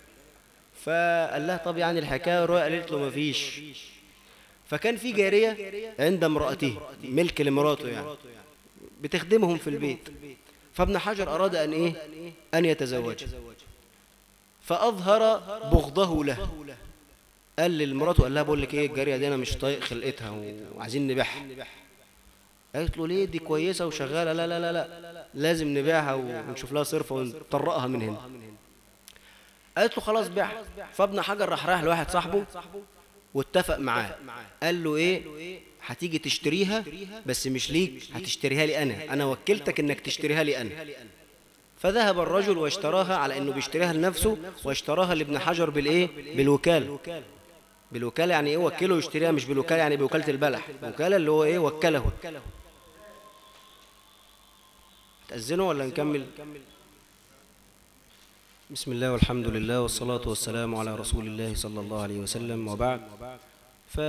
فقال لها طب يعني الحكايه رؤيا قالت له ما فيش فكان في جاريه عند امراته ملك لمراته يعني بتخدمهم في البيت فابن حجر اراد ان ايه ان يتزوج فاظهر بغضه له قال لمراته قال لها بقول لك ايه الجاريه دي انا مش طايق خلقتها وعايزين نبيعها قالت له ليه دي كويسه وشغاله لا لا لا لا لازم نبيعها ونشوف لها صرفه ونطرقها من هنا قالت له خلاص بيعها فابن حجر راح رايح لواحد صاحبه واتفق معاه قال له ايه هتيجي تشتريها بس مش ليك هتشتريها لي انا انا وكلتك انك تشتريها لي انا فذهب الرجل واشتراها على انه بيشتريها لنفسه واشتراها لابن حجر بالايه بالوكاله بالوكاله يعني ايه وكله يشتريها مش بالوكاله يعني بوكاله البلح الوكاله اللي هو ايه وكله تأذنوا ولا نكمل بسم الله والحمد لله والصلاة والسلام على رسول الله صلى الله عليه وسلم وبعد ف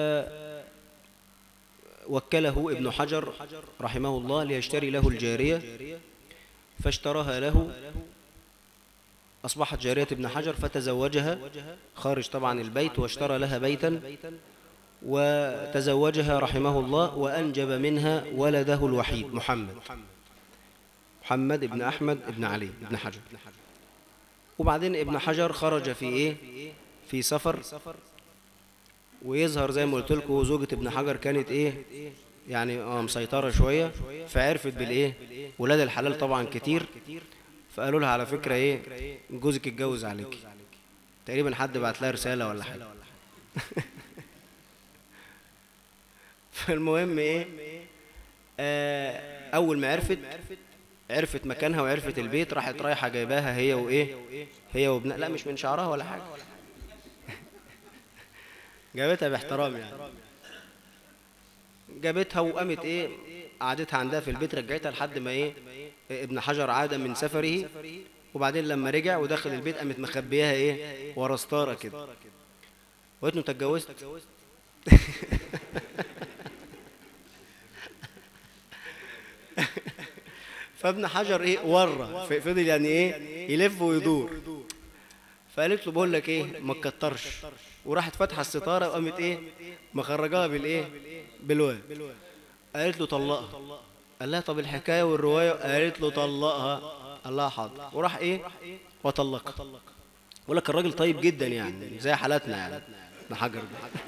وكله ابن حجر رحمه الله ليشتري له الجارية فاشتراها له أصبحت جارية ابن حجر فتزوجها خارج طبعا البيت واشترى لها بيتا وتزوجها رحمه الله وأنجب منها ولده الوحيد محمد محمد ابن أحمد ابن علي ابن حجر وبعدين ابن حجر خرج في إيه في سفر ويظهر زي ما قلت لكم زوجة ابن حجر كانت إيه يعني اه مسيطرة شوية فعرفت بالإيه ولاد الحلال طبعا كتير فقالوا لها على فكرة إيه جوزك اتجوز عليك تقريبا حد بعت لها رسالة ولا حاجة فالمهم إيه آه أول ما عرفت عرفت مكانها وعرفت البيت راحت رايحة جايباها هي وإيه هي وابنها لا مش من شعرها ولا حاجة جابتها باحترام يعني جابتها وقامت ايه قعدتها عندها في البيت رجعتها لحد ما ايه ابن حجر عاد من سفره وبعدين لما رجع ودخل البيت قامت مخبياها ايه ورا ستاره كده وقالت له انت اتجوزت فابن حجر ايه ورا فضل يعني ايه يلف ويدور فقالت له بقول لك ايه ما تكترش وراحت فاتحه الستاره وقامت ايه مخرجاها بالايه بالواد قالت له طلقها قال لها طب الحكايه والروايه قالت له طلقها الله حاضر وراح ايه وطلقها بقول لك الراجل طيب جدا يعني زي حالاتنا يعني ابن حجر ده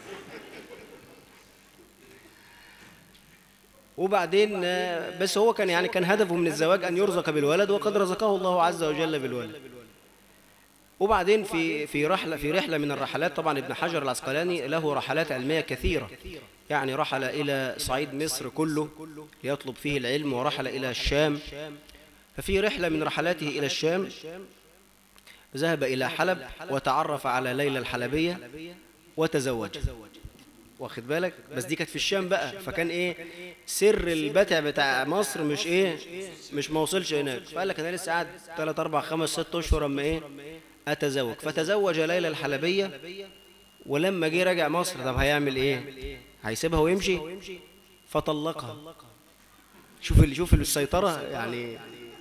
وبعدين بس هو كان يعني كان هدفه من الزواج ان يرزق بالولد وقد رزقه الله عز وجل بالولد وبعدين في في رحله في رحله من الرحلات طبعا ابن حجر العسقلاني له رحلات علميه كثيره يعني رحل الى صعيد مصر كله ليطلب فيه العلم ورحل الى الشام ففي رحله من رحلاته الى الشام ذهب الى حلب وتعرف على ليلى الحلبيه وتزوج واخد بالك بس دي كانت في الشام بقى فكان ايه سر البتع بتاع مصر مش ايه مش ما وصلش هناك فقال لك انا لسه قاعد 3 4 5 6 اشهر اما ايه أتزوج فتزوج ليلى الحلبية ولما جه رجع مصر طب هيعمل إيه هيسيبها ويمشي فطلقها شوف اللي شوف السيطرة يعني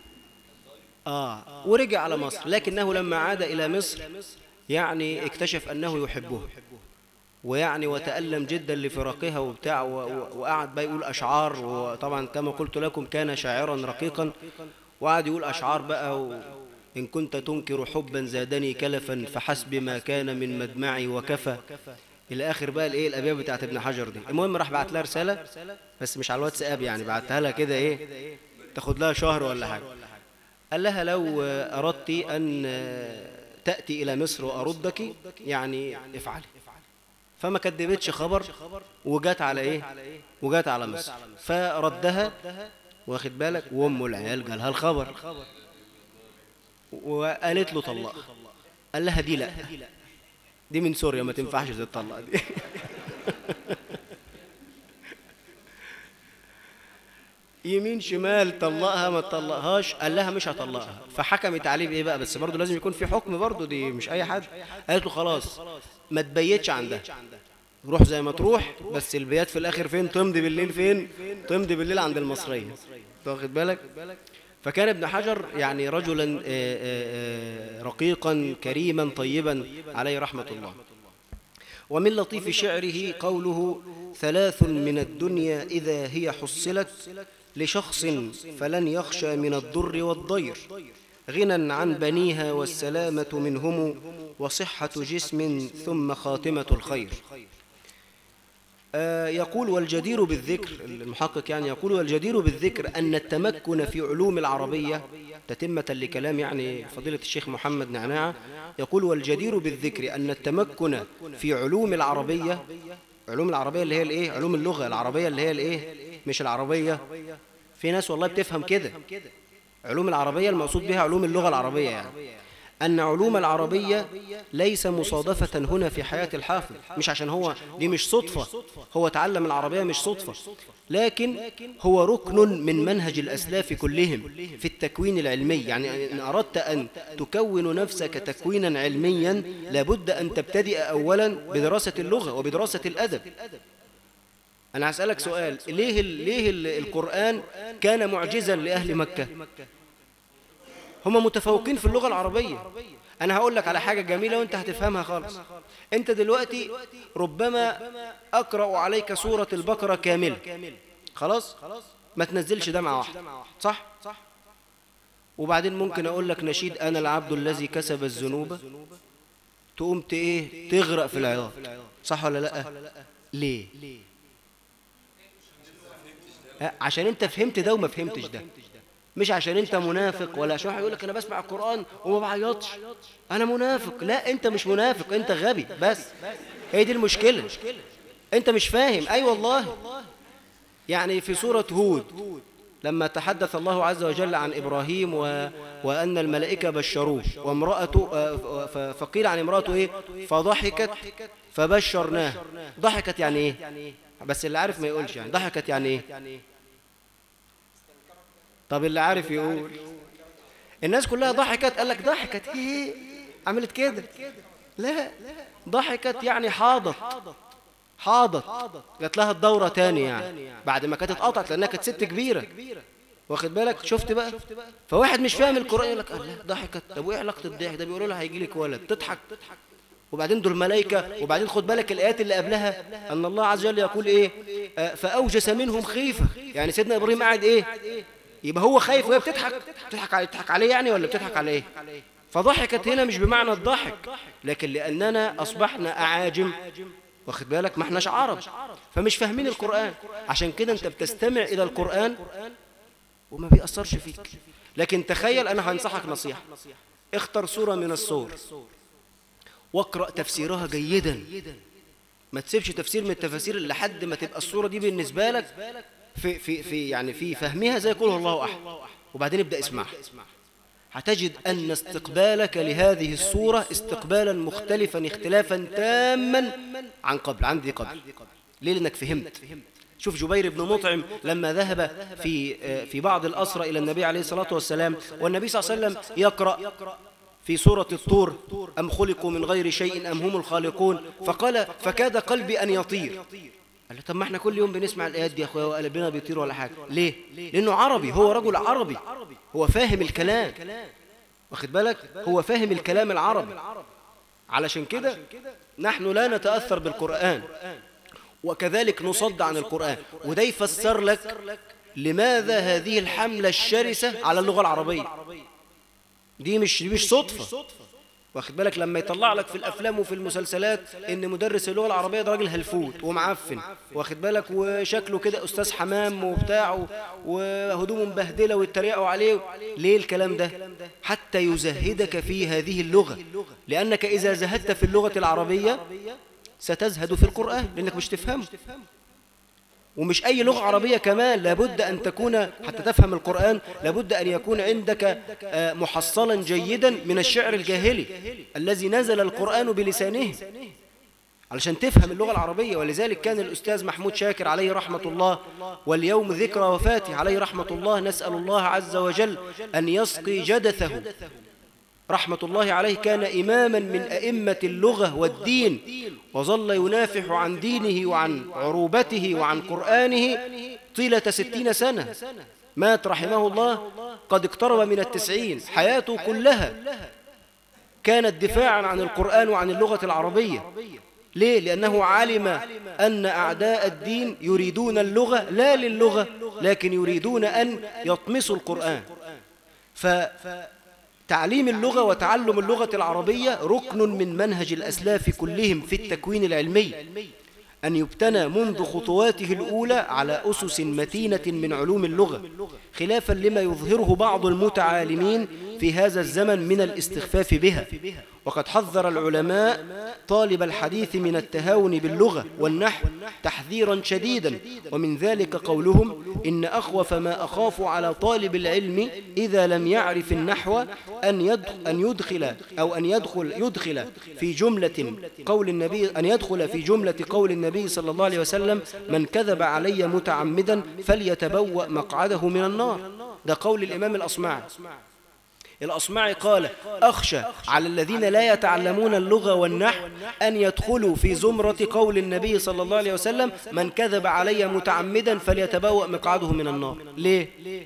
آه ورجع على مصر لكنه لما عاد إلى مصر يعني اكتشف أنه يحبه ويعني وتألم جدا لفراقها وبتاع وقعد بقى يقول أشعار وطبعا كما قلت لكم كان شاعرا رقيقا وقعد يقول أشعار بقى و إن كنت تنكر حبا زادني كلفا فحسب ما كان من مدمعي وكفى إلى آخر بقى الإيه الأبيات بتاعت ابن حجر دي المهم راح بعت لها رسالة بس مش على الواتساب يعني بعتها لها كده إيه تاخد لها شهر ولا حاجة قال لها لو أردت أن تأتي إلى مصر وأردك يعني افعلي فما كدبتش خبر وجات على إيه وجات على مصر فردها واخد بالك وأم العيال جالها الخبر وقالت له طلقها قال لها دي لا دي من سوريا ما تنفعش تطلق دي يمين شمال طلقها ما تطلقهاش قال لها مش هطلقها فحكمت عليه بايه بقى بس برضه لازم يكون في حكم برضه دي مش اي حد قالت له خلاص ما تبيتش عندها روح زي ما تروح بس البيات في الاخر فين تمضي بالليل فين تمضي بالليل عند المصريه واخد بالك فكان ابن حجر يعني رجلا رقيقا كريما طيبا عليه رحمة الله ومن لطيف شعره قوله ثلاث من الدنيا إذا هي حصلت لشخص فلن يخشى من الضر والضير غنى عن بنيها والسلامة منهم وصحة جسم ثم خاتمة الخير يقول والجدير بالذكر المحقق يعني يقول والجدير بالذكر أن التمكن في علوم العربية تتمة لكلام يعني فضيلة الشيخ محمد نعناع يقول والجدير بالذكر أن التمكن في علوم العربية علوم العربية اللي هي الايه علوم اللغة العربية اللي هي الايه مش العربية في ناس والله بتفهم كده علوم العربية المقصود بها علوم اللغة العربية يعني أن علوم العربية ليس مصادفة هنا في حياة الحافظ مش عشان هو دي مش صدفة هو تعلم العربية مش صدفة لكن هو ركن من منهج الأسلاف كلهم في التكوين العلمي يعني إن أردت أن تكون نفسك تكوينا علميا لابد أن تبتدئ أولا بدراسة اللغة وبدراسة الأدب أنا هسألك سؤال ليه, ليه القرآن كان معجزا لأهل مكة هم متفوقين في اللغة العربية أنا هقول لك على حاجة جميلة وأنت هتفهمها خالص أنت دلوقتي ربما أقرأ عليك سورة البقرة كاملة خلاص ما تنزلش دمعة واحدة صح وبعدين ممكن أقول لك نشيد أنا العبد الذي كسب الذنوب تقوم ت- إيه تغرق في العياط صح ولا لأ ليه ها، عشان انت فهمت ده وما فهمتش ده مش عشان انت منافق ولا عشان واحد يقول لك انا بسمع القران وما بعيطش انا منافق لا انت مش منافق انت غبي بس هي دي المشكله انت مش فاهم اي والله يعني في سوره هود لما تحدث الله عز وجل عن ابراهيم و... وان الملائكه بشروه وامراته آه، ف- فقيل عن امراته ايه فضحكت فبشرناه ضحكت يعني ايه بس اللي عارف ما يقولش يعني ضحكت يعني ايه طب اللي عارف يقول الناس كلها ضحكت قال لك ضحكت هي عملت كده لا ضحكت يعني حاضت حاضت جات لها الدورة تاني يعني بعد ما كانت اتقطعت لأنها كانت ست كبيرة واخد بالك شفت بقى فواحد مش فاهم القرآن يقول لك الله ضحكت طب وايه علاقة الضحك ده بيقولوا لها هيجي لك ولد تضحك وبعدين دول ملائكة وبعدين خد بالك الآيات اللي قبلها أن الله عز وجل يقول إيه آه، فأوجس منهم خيفة يعني سيدنا إبراهيم قاعد إيه يبقى هو خايف وهي بتضحك بتضحك عليه بتضحك عليه يعني ولا بتضحك عليه فضحكت هنا مش بمعنى الضحك لكن لأننا أصبحنا أعاجم واخد بالك ما احناش عرب فمش فاهمين القرآن عشان كده انت بتستمع إلى القرآن وما بيأثرش فيك لكن تخيل أنا هنصحك نصيحة اختر سورة من السور واقرأ تفسيرها جيدا ما تسيبش تفسير من التفاسير لحد ما تبقى الصورة دي بالنسبة لك في في في يعني في فهمها زي قوله الله أحد وبعدين ابدأ اسمعها هتجد أن استقبالك لهذه الصورة استقبالا مختلفا اختلافا تاما عن قبل عن ذي قبل ليه لأنك فهمت شوف جبير بن مطعم لما ذهب في في بعض الأسرى إلى النبي عليه الصلاة والسلام والنبي صلى الله عليه وسلم يقرأ في سورة الطور أم خلقوا من غير شيء أم هم الخالقون فقال فكاد قلبي أن يطير قال له طب ما احنا كل يوم بنسمع الآيات دي يا أخويا وقلبنا بيطير ولا حاجة ليه؟ لأنه عربي هو رجل عربي هو فاهم الكلام واخد بالك هو فاهم الكلام العربي علشان كده نحن لا نتأثر بالقرآن وكذلك نصد عن القرآن وده يفسر لك لماذا هذه الحملة الشرسة على اللغة العربية دي مش دي مش صدفة واخد بالك لما يطلع لك في الافلام وفي المسلسلات ان مدرس اللغه العربيه ده راجل هلفوت ومعفن واخد بالك وشكله كده استاذ حمام وبتاع وهدومه مبهدله ويتريقوا عليه ليه الكلام ده حتى يزهدك في هذه اللغه لانك اذا زهدت في اللغه العربيه ستزهد في القران لانك مش تفهمه ومش أي لغة عربية كمان لابد أن تكون حتى تفهم القرآن لابد أن يكون عندك آه، محصلا جيدا من الشعر الجاهلي الذي نزل القرآن بلسانه علشان تفهم اللغة العربية ولذلك كان الأستاذ محمود شاكر عليه رحمة الله واليوم ذكرى وفاته عليه رحمة الله نسأل الله عز وجل أن يسقي جدثه رحمة الله عليه كان إماما من أئمة اللغة والدين وظل ينافح عن دينه وعن عروبته وعن قرآنه طيلة ستين سنة مات رحمه الله قد اقترب من التسعين حياته كلها كانت دفاعا عن القرآن وعن اللغة العربية ليه؟ لأنه علم أن أعداء الدين يريدون اللغة لا للغة لكن يريدون أن يطمسوا القرآن فتعليم اللغة وتعلم اللغة العربية ركن من منهج الأسلاف كلهم في التكوين العلمي أن يبتنى منذ خطواته الأولى على أسس متينة من علوم اللغة خلافا لما يظهره بعض المتعالمين في هذا الزمن من الاستخفاف بها وقد حذر العلماء طالب الحديث من التهاون باللغة والنحو تحذيرا شديدا ومن ذلك قولهم إن أخوف ما أخاف على طالب العلم إذا لم يعرف النحو أن يدخل, أن يدخل أو أن يدخل يدخل في جملة قول النبي أن يدخل في جملة قول النبي صلى الله عليه وسلم من كذب علي متعمدا فليتبوأ مقعده من النار ده قول الإمام الأصمعي الأصمعي قال أخشى على الذين لا يتعلمون اللغة والنحو أن يدخلوا في زمرة قول النبي صلى الله عليه وسلم من كذب علي متعمدا فليتبوأ مقعده من النار ليه؟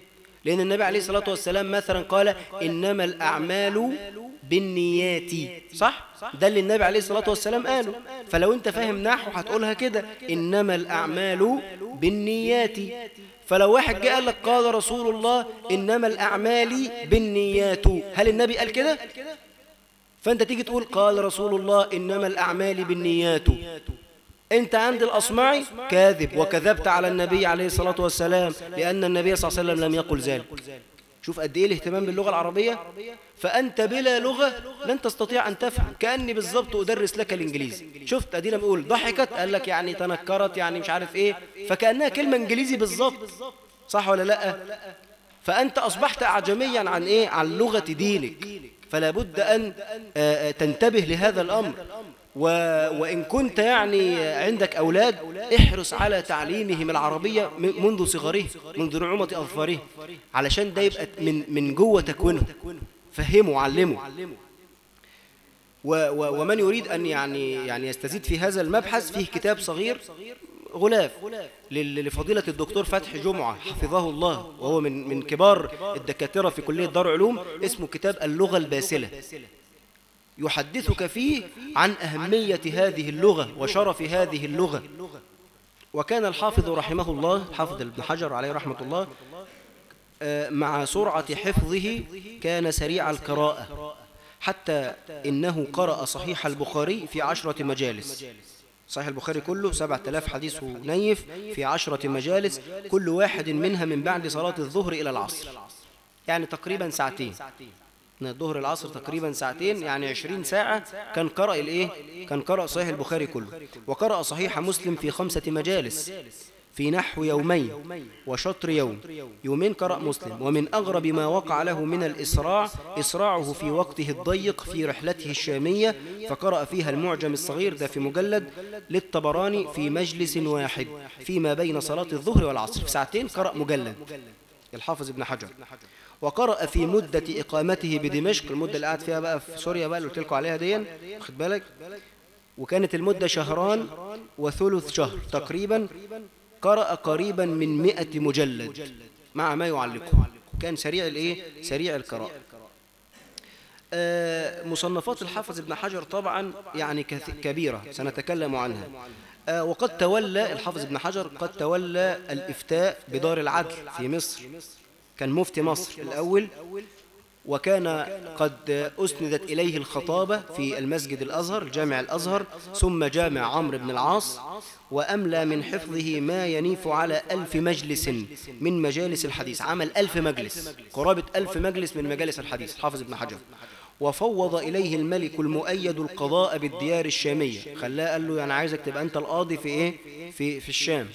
لأن النبي عليه الصلاة والسلام مثلا قال إنما الأعمال بالنيات صح؟ ده اللي النبي عليه الصلاة والسلام قاله فلو أنت فاهم نحو هتقولها كده إنما الأعمال بالنيات فلو واحد جاء قال لك قال رسول الله إنما الأعمال بالنيات هل النبي قال كده؟ فأنت تيجي تقول قال رسول الله إنما الأعمال بالنيات أنت عند الأصمعي كاذب وكذبت على النبي عليه الصلاة والسلام لأن النبي صلى الله عليه وسلم لم يقل ذلك شوف قد إيه الاهتمام باللغة العربية فأنت بلا لغة لن تستطيع أن تفهم كأني بالضبط أدرس لك الإنجليزي شفت أدينا بقول ضحكت قال لك يعني تنكرت يعني مش عارف إيه فكأنها كلمة إنجليزي بالضبط صح ولا لأ فأنت أصبحت أعجميا عن إيه عن لغة دينك فلا بد أن تنتبه لهذا الأمر و... وإن كنت يعني عندك أولاد احرص على تعليمهم العربية منذ صغره منذ نعومة أظفاره علشان ده يبقى من, من جوه تكوينه فهمه علمه و... و... ومن يريد أن يعني, يعني يستزيد في هذا المبحث فيه كتاب صغير غلاف لفضيلة الدكتور فتح جمعة حفظه الله وهو من, من كبار الدكاترة في كلية دار علوم اسمه كتاب اللغة الباسلة يحدثك فيه عن أهمية هذه اللغة وشرف هذه اللغة وكان الحافظ رحمه الله حافظ ابن حجر عليه رحمة الله مع سرعة حفظه كان سريع القراءة حتى إنه قرأ صحيح البخاري في عشرة مجالس صحيح البخاري كله سبعة آلاف حديث نيف في عشرة مجالس كل واحد منها من بعد صلاة الظهر إلى العصر يعني تقريبا ساعتين من الظهر العصر تقريبا ساعتين يعني عشرين ساعة كان قرأ الإيه؟ كان قرأ صحيح البخاري كله وقرأ صحيح مسلم في خمسة مجالس في نحو يومين وشطر يوم يومين قرأ مسلم ومن أغرب ما وقع له من الإسراع إسراعه في وقته الضيق في رحلته الشامية فقرأ فيها المعجم الصغير ده في مجلد للطبراني في مجلس واحد فيما بين صلاة الظهر والعصر في ساعتين قرأ مجلد الحافظ ابن حجر وقرأ في مدة إقامته بدمشق المدة اللي قعد فيها بقى في سوريا بقى اللي قلت لكم عليها دي خد بالك وكانت المدة شهران وثلث شهر تقريبا قرأ قريبا من مئة مجلد مع ما يعلقه كان سريع الايه سريع القراءة آه مصنفات الحافظ ابن حجر طبعا يعني كبيرة سنتكلم عنها آه وقد تولى الحافظ ابن حجر قد تولى الإفتاء بدار العدل في مصر كان مفتي مصر الأول وكان قد أسندت إليه الخطابة في المسجد الأزهر الجامع الأزهر ثم جامع عمرو بن العاص وأملى من حفظه ما ينيف على ألف مجلس من مجالس الحديث عمل ألف مجلس قرابة ألف مجلس من مجالس الحديث حافظ ابن حجر وفوض إليه الملك المؤيد القضاء بالديار الشامية خلاه قال له يعني عايزك تبقى أنت القاضي في إيه في, في الشام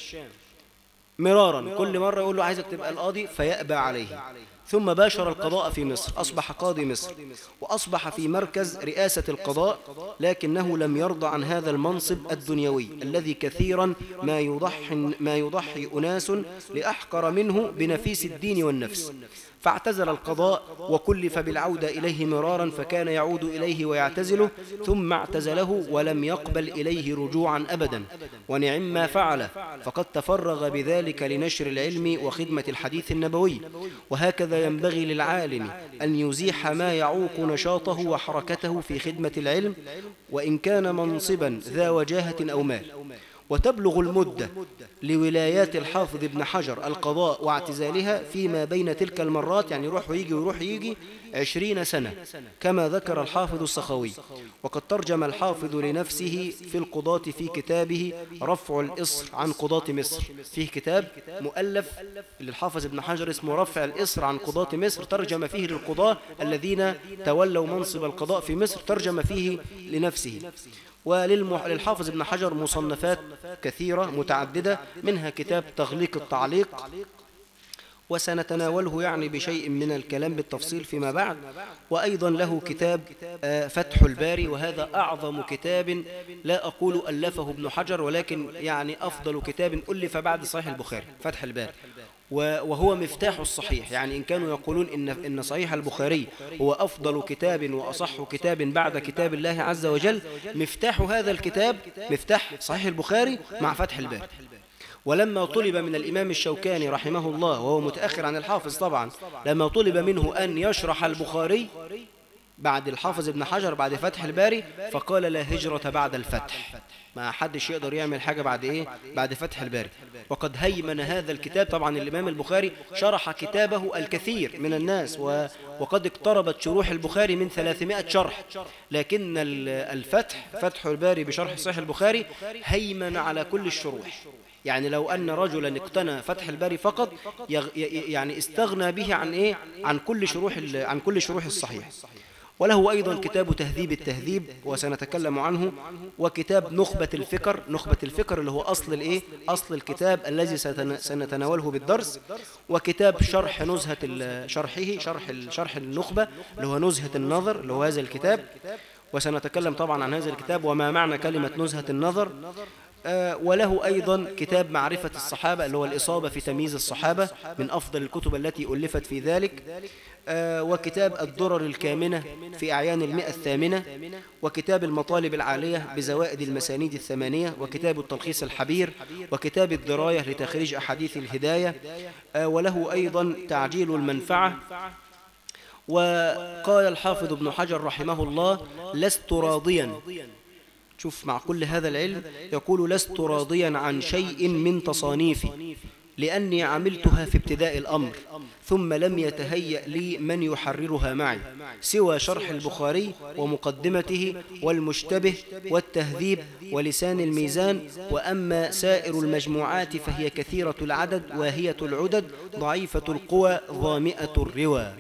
مرارا كل مرة يقول له عايزك تبقى القاضي فيأبى عليه ثم باشر القضاء في مصر أصبح قاضي مصر وأصبح في مركز رئاسة القضاء لكنه لم يرضى عن هذا المنصب الدنيوي الذي كثيرا ما يضحي, ما يضحي أناس لأحقر منه بنفيس الدين والنفس فاعتزل القضاء وكلف بالعودة إليه مرارا فكان يعود إليه ويعتزله ثم اعتزله ولم يقبل إليه رجوعا أبدا ونعم ما فعل فقد تفرغ بذلك لنشر العلم وخدمة الحديث النبوي وهكذا ينبغي للعالم أن يزيح ما يعوق نشاطه وحركته في خدمة العلم وإن كان منصبا ذا وجاهة أو مال وتبلغ المدة لولايات الحافظ ابن حجر القضاء واعتزالها فيما بين تلك المرات يعني يروح ويجي ويروح يجي عشرين سنة كما ذكر الحافظ السخوي وقد ترجم الحافظ لنفسه في القضاة في كتابه رفع الإصر عن قضاة مصر فيه كتاب مؤلف للحافظ ابن حجر اسمه رفع الإصر عن قضاة مصر ترجم فيه للقضاة الذين تولوا منصب القضاء في مصر ترجم فيه لنفسه وللحافظ ابن حجر مصنفات كثيرة متعددة منها كتاب تغليق التعليق وسنتناوله يعني بشيء من الكلام بالتفصيل فيما بعد وأيضا له كتاب فتح الباري وهذا أعظم كتاب لا أقول ألفه ابن حجر ولكن يعني أفضل كتاب ألف بعد صحيح البخاري فتح الباري وهو مفتاح الصحيح يعني إن كانوا يقولون إن, إن صحيح البخاري هو أفضل كتاب وأصح كتاب بعد كتاب الله عز وجل مفتاح هذا الكتاب مفتاح صحيح البخاري مع فتح الباري ولما طلب من الإمام الشوكاني رحمه الله وهو متأخر عن الحافظ طبعا لما طلب منه أن يشرح البخاري بعد الحافظ ابن حجر بعد فتح الباري فقال لا هجرة بعد الفتح ما حدش يقدر يعمل حاجة بعد إيه بعد فتح الباري وقد هيمن هذا الكتاب طبعا الإمام البخاري شرح كتابه الكثير من الناس و... وقد اقتربت شروح البخاري من 300 شرح لكن ال- الفتح فتح الباري بشرح صحيح البخاري هيمن على كل الشروح يعني لو أن رجلا اقتنى فتح الباري فقط يغ... ي- يعني استغنى به عن إيه عن كل شروح ال... عن كل شروح الصحيح وله أيضا كتاب تهذيب التهذيب وسنتكلم عنه وكتاب نخبة الفكر نخبة الفكر اللي هو أصل الإيه؟ أصل الكتاب الذي ستن- سنتناوله بالدرس وكتاب شرح نزهة ال- شرحه شرح ال- شرح النخبة اللي هو نزهة النظر اللي هو هذا الكتاب وسنتكلم طبعا عن هذا الكتاب وما معنى كلمة نزهة النظر آه، وله أيضا كتاب معرفة الصحابة اللي هو الإصابة في تمييز الصحابة من أفضل الكتب التي ألفت في ذلك آه، وكتاب الدرر الكامنة في أعيان المئة الثامنة وكتاب المطالب العالية بزوائد المسانيد الثمانية وكتاب التلخيص الحبير وكتاب الدراية لتخريج أحاديث الهداية آه، وله أيضا تعجيل المنفعة وقال الحافظ ابن حجر رحمه الله لست راضيا شوف مع كل هذا العلم يقول لست راضيا عن شيء من تصانيفي لأني عملتها في ابتداء الأمر ثم لم يتهيأ لي من يحررها معي سوى شرح البخاري ومقدمته والمشتبه والتهذيب ولسان الميزان وأما سائر المجموعات فهي كثيرة العدد واهية العدد ضعيفة القوى ظامئة الروى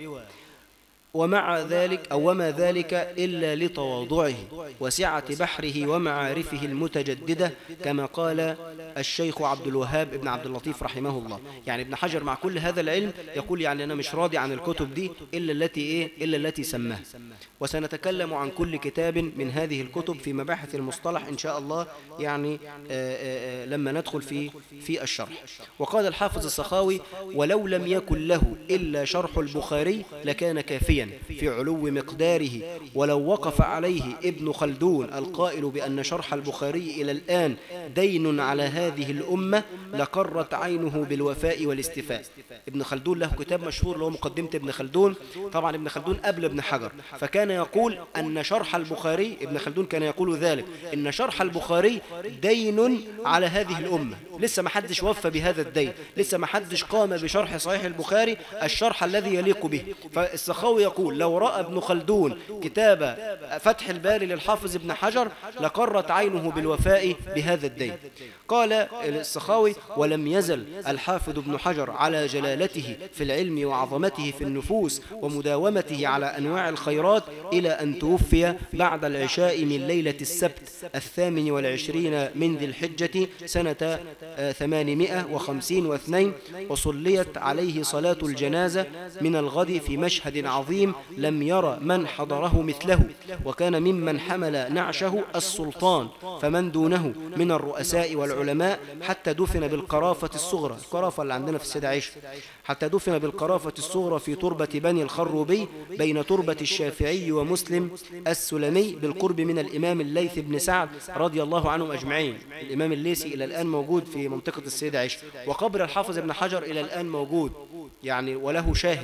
ومع ذلك أو وما ذلك إلا لتواضعه وسعة بحره ومعارفه المتجددة كما قال الشيخ عبد الوهاب ابن عبد اللطيف رحمه الله يعني ابن حجر مع كل هذا العلم يقول يعني أنا مش راضي عن الكتب دي إلا التي إيه إلا التي سماها وسنتكلم عن كل كتاب من هذه الكتب في مباحث المصطلح إن شاء الله يعني آه، آه، آه، لما ندخل في في الشرح وقال الحافظ السخاوي ولو لم يكن له إلا شرح البخاري لكان كافيا في علو مقداره ولو وقف عليه ابن خلدون القائل بأن شرح البخاري إلى الآن دين على هذه الأمة لقرت عينه بالوفاء والاستفاء ابن خلدون له كتاب مشهور اللي هو مقدمة ابن خلدون طبعا ابن خلدون قبل ابن حجر فكان يقول أن شرح البخاري ابن خلدون كان يقول ذلك إن شرح البخاري دين على هذه الأمة لسه ما حدش وفى بهذا الدين لسه ما حدش قام بشرح صحيح البخاري الشرح الذي يليق به فالسخاوي يقول لو رأى ابن خلدون كتاب فتح الباري للحافظ ابن حجر لقرت عينه بالوفاء بهذا الدين قال السخاوي ولم يزل الحافظ ابن حجر على جلالته في العلم وعظمته في النفوس ومداومته على أنواع الخيرات إلى أن توفي بعد العشاء من ليلة السبت الثامن والعشرين من ذي الحجة سنة آه، ثمانمائة وخمسين واثنين وصليت عليه صلاة الجنازة من الغد في مشهد عظيم لم يرى من حضره مثله وكان ممن حمل نعشه السلطان فمن دونه من الرؤساء والعلماء حتى دفن بالقرافة الصغرى القرافة اللي عندنا في السيدة عائشة حتى دفن بالقرافة الصغرى في تربة بني الخروبي بين تربة الشافعي ومسلم السلمي بالقرب من الإمام الليث بن سعد رضي الله عنهم أجمعين الإمام الليثي إلى الآن موجود في منطقة السيدة عائشة وقبر الحافظ ابن حجر إلى الآن موجود يعني وله شاهد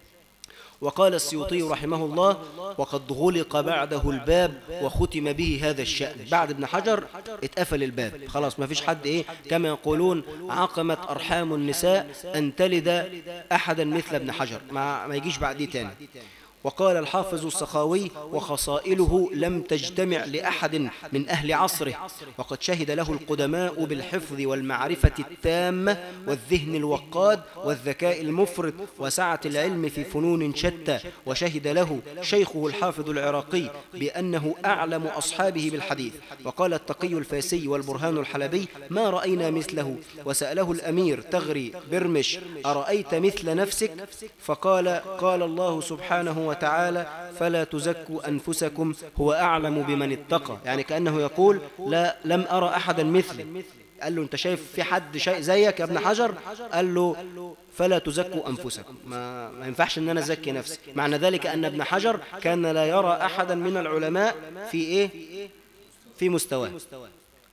وقال السيوطي رحمه الله وقد غلق بعده الباب وختم به هذا الشأن بعد ابن حجر اتقفل الباب خلاص ما فيش حد ايه كما يقولون عقمت أرحام النساء أن تلد أحدا مثل ابن حجر ما, ما يجيش بعديه تاني وقال الحافظ السخاوي وخصائله لم تجتمع لأحد من أهل عصره وقد شهد له القدماء بالحفظ والمعرفة التامة والذهن الوقاد والذكاء المفرط وسعة العلم في فنون شتى وشهد له شيخه الحافظ العراقي بأنه أعلم أصحابه بالحديث وقال التقي الفاسي والبرهان الحلبي ما رأينا مثله وسأله الأمير تغري برمش أرأيت مثل نفسك فقال قال الله سبحانه وتعالى فلا تزكوا أنفسكم هو أعلم بمن اتقى يعني كأنه يقول لا لم أرى أحدا مثلي قال له أنت شايف في حد شيء زيك يا ابن حجر قال له فلا تزكوا أنفسكم ما, ما ينفعش أن أنا أزكي نفسي معنى ذلك أن ابن حجر كان لا يرى أحدا من العلماء في إيه في مستواه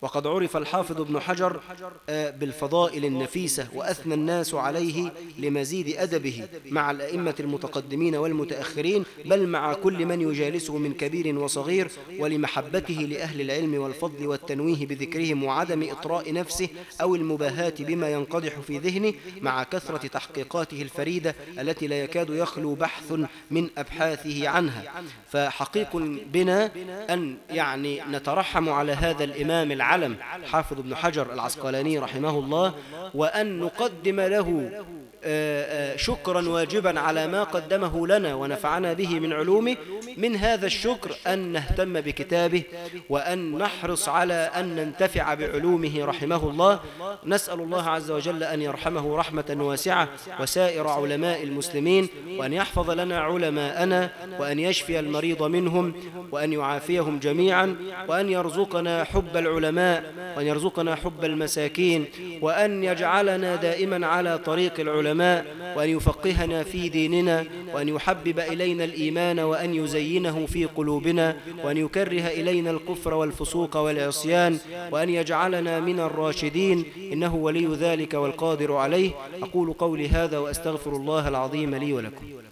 وقد عرف الحافظ ابن حجر آه، بالفضائل النفيسة وأثنى الناس عليه لمزيد أدبه مع الأئمة المتقدمين والمتأخرين بل مع كل من يجالسه من كبير وصغير ولمحبته لأهل العلم والفضل والتنويه بذكرهم وعدم إطراء نفسه أو المباهاة بما ينقدح في ذهنه مع كثرة تحقيقاته الفريدة التي لا يكاد يخلو بحث من أبحاثه عنها فحقيق بنا أن يعني نترحم على هذا الإمام العلم حافظ ابن حجر العسقلاني رحمه الله وأن نقدم له آه، آه، شكرا واجبا على ما قدمه لنا ونفعنا به من علومه من هذا الشكر أن نهتم بكتابه وأن نحرص على أن ننتفع بعلومه رحمه الله نسأل الله عز وجل أن يرحمه رحمة واسعة وسائر علماء المسلمين وأن يحفظ لنا علماءنا وأن يشفي المريض منهم وأن يعافيهم جميعا وأن يرزقنا حب العلماء وأن يرزقنا حب المساكين وأن يجعلنا دائما على طريق العلماء وأن يفقهنا في ديننا وأن يحبب إلينا الإيمان وأن يزينه في قلوبنا وأن يكره إلينا الكفر والفسوق والعصيان وأن يجعلنا من الراشدين إنه ولي ذلك والقادر عليه أقول قولي هذا وأستغفر الله العظيم لي ولكم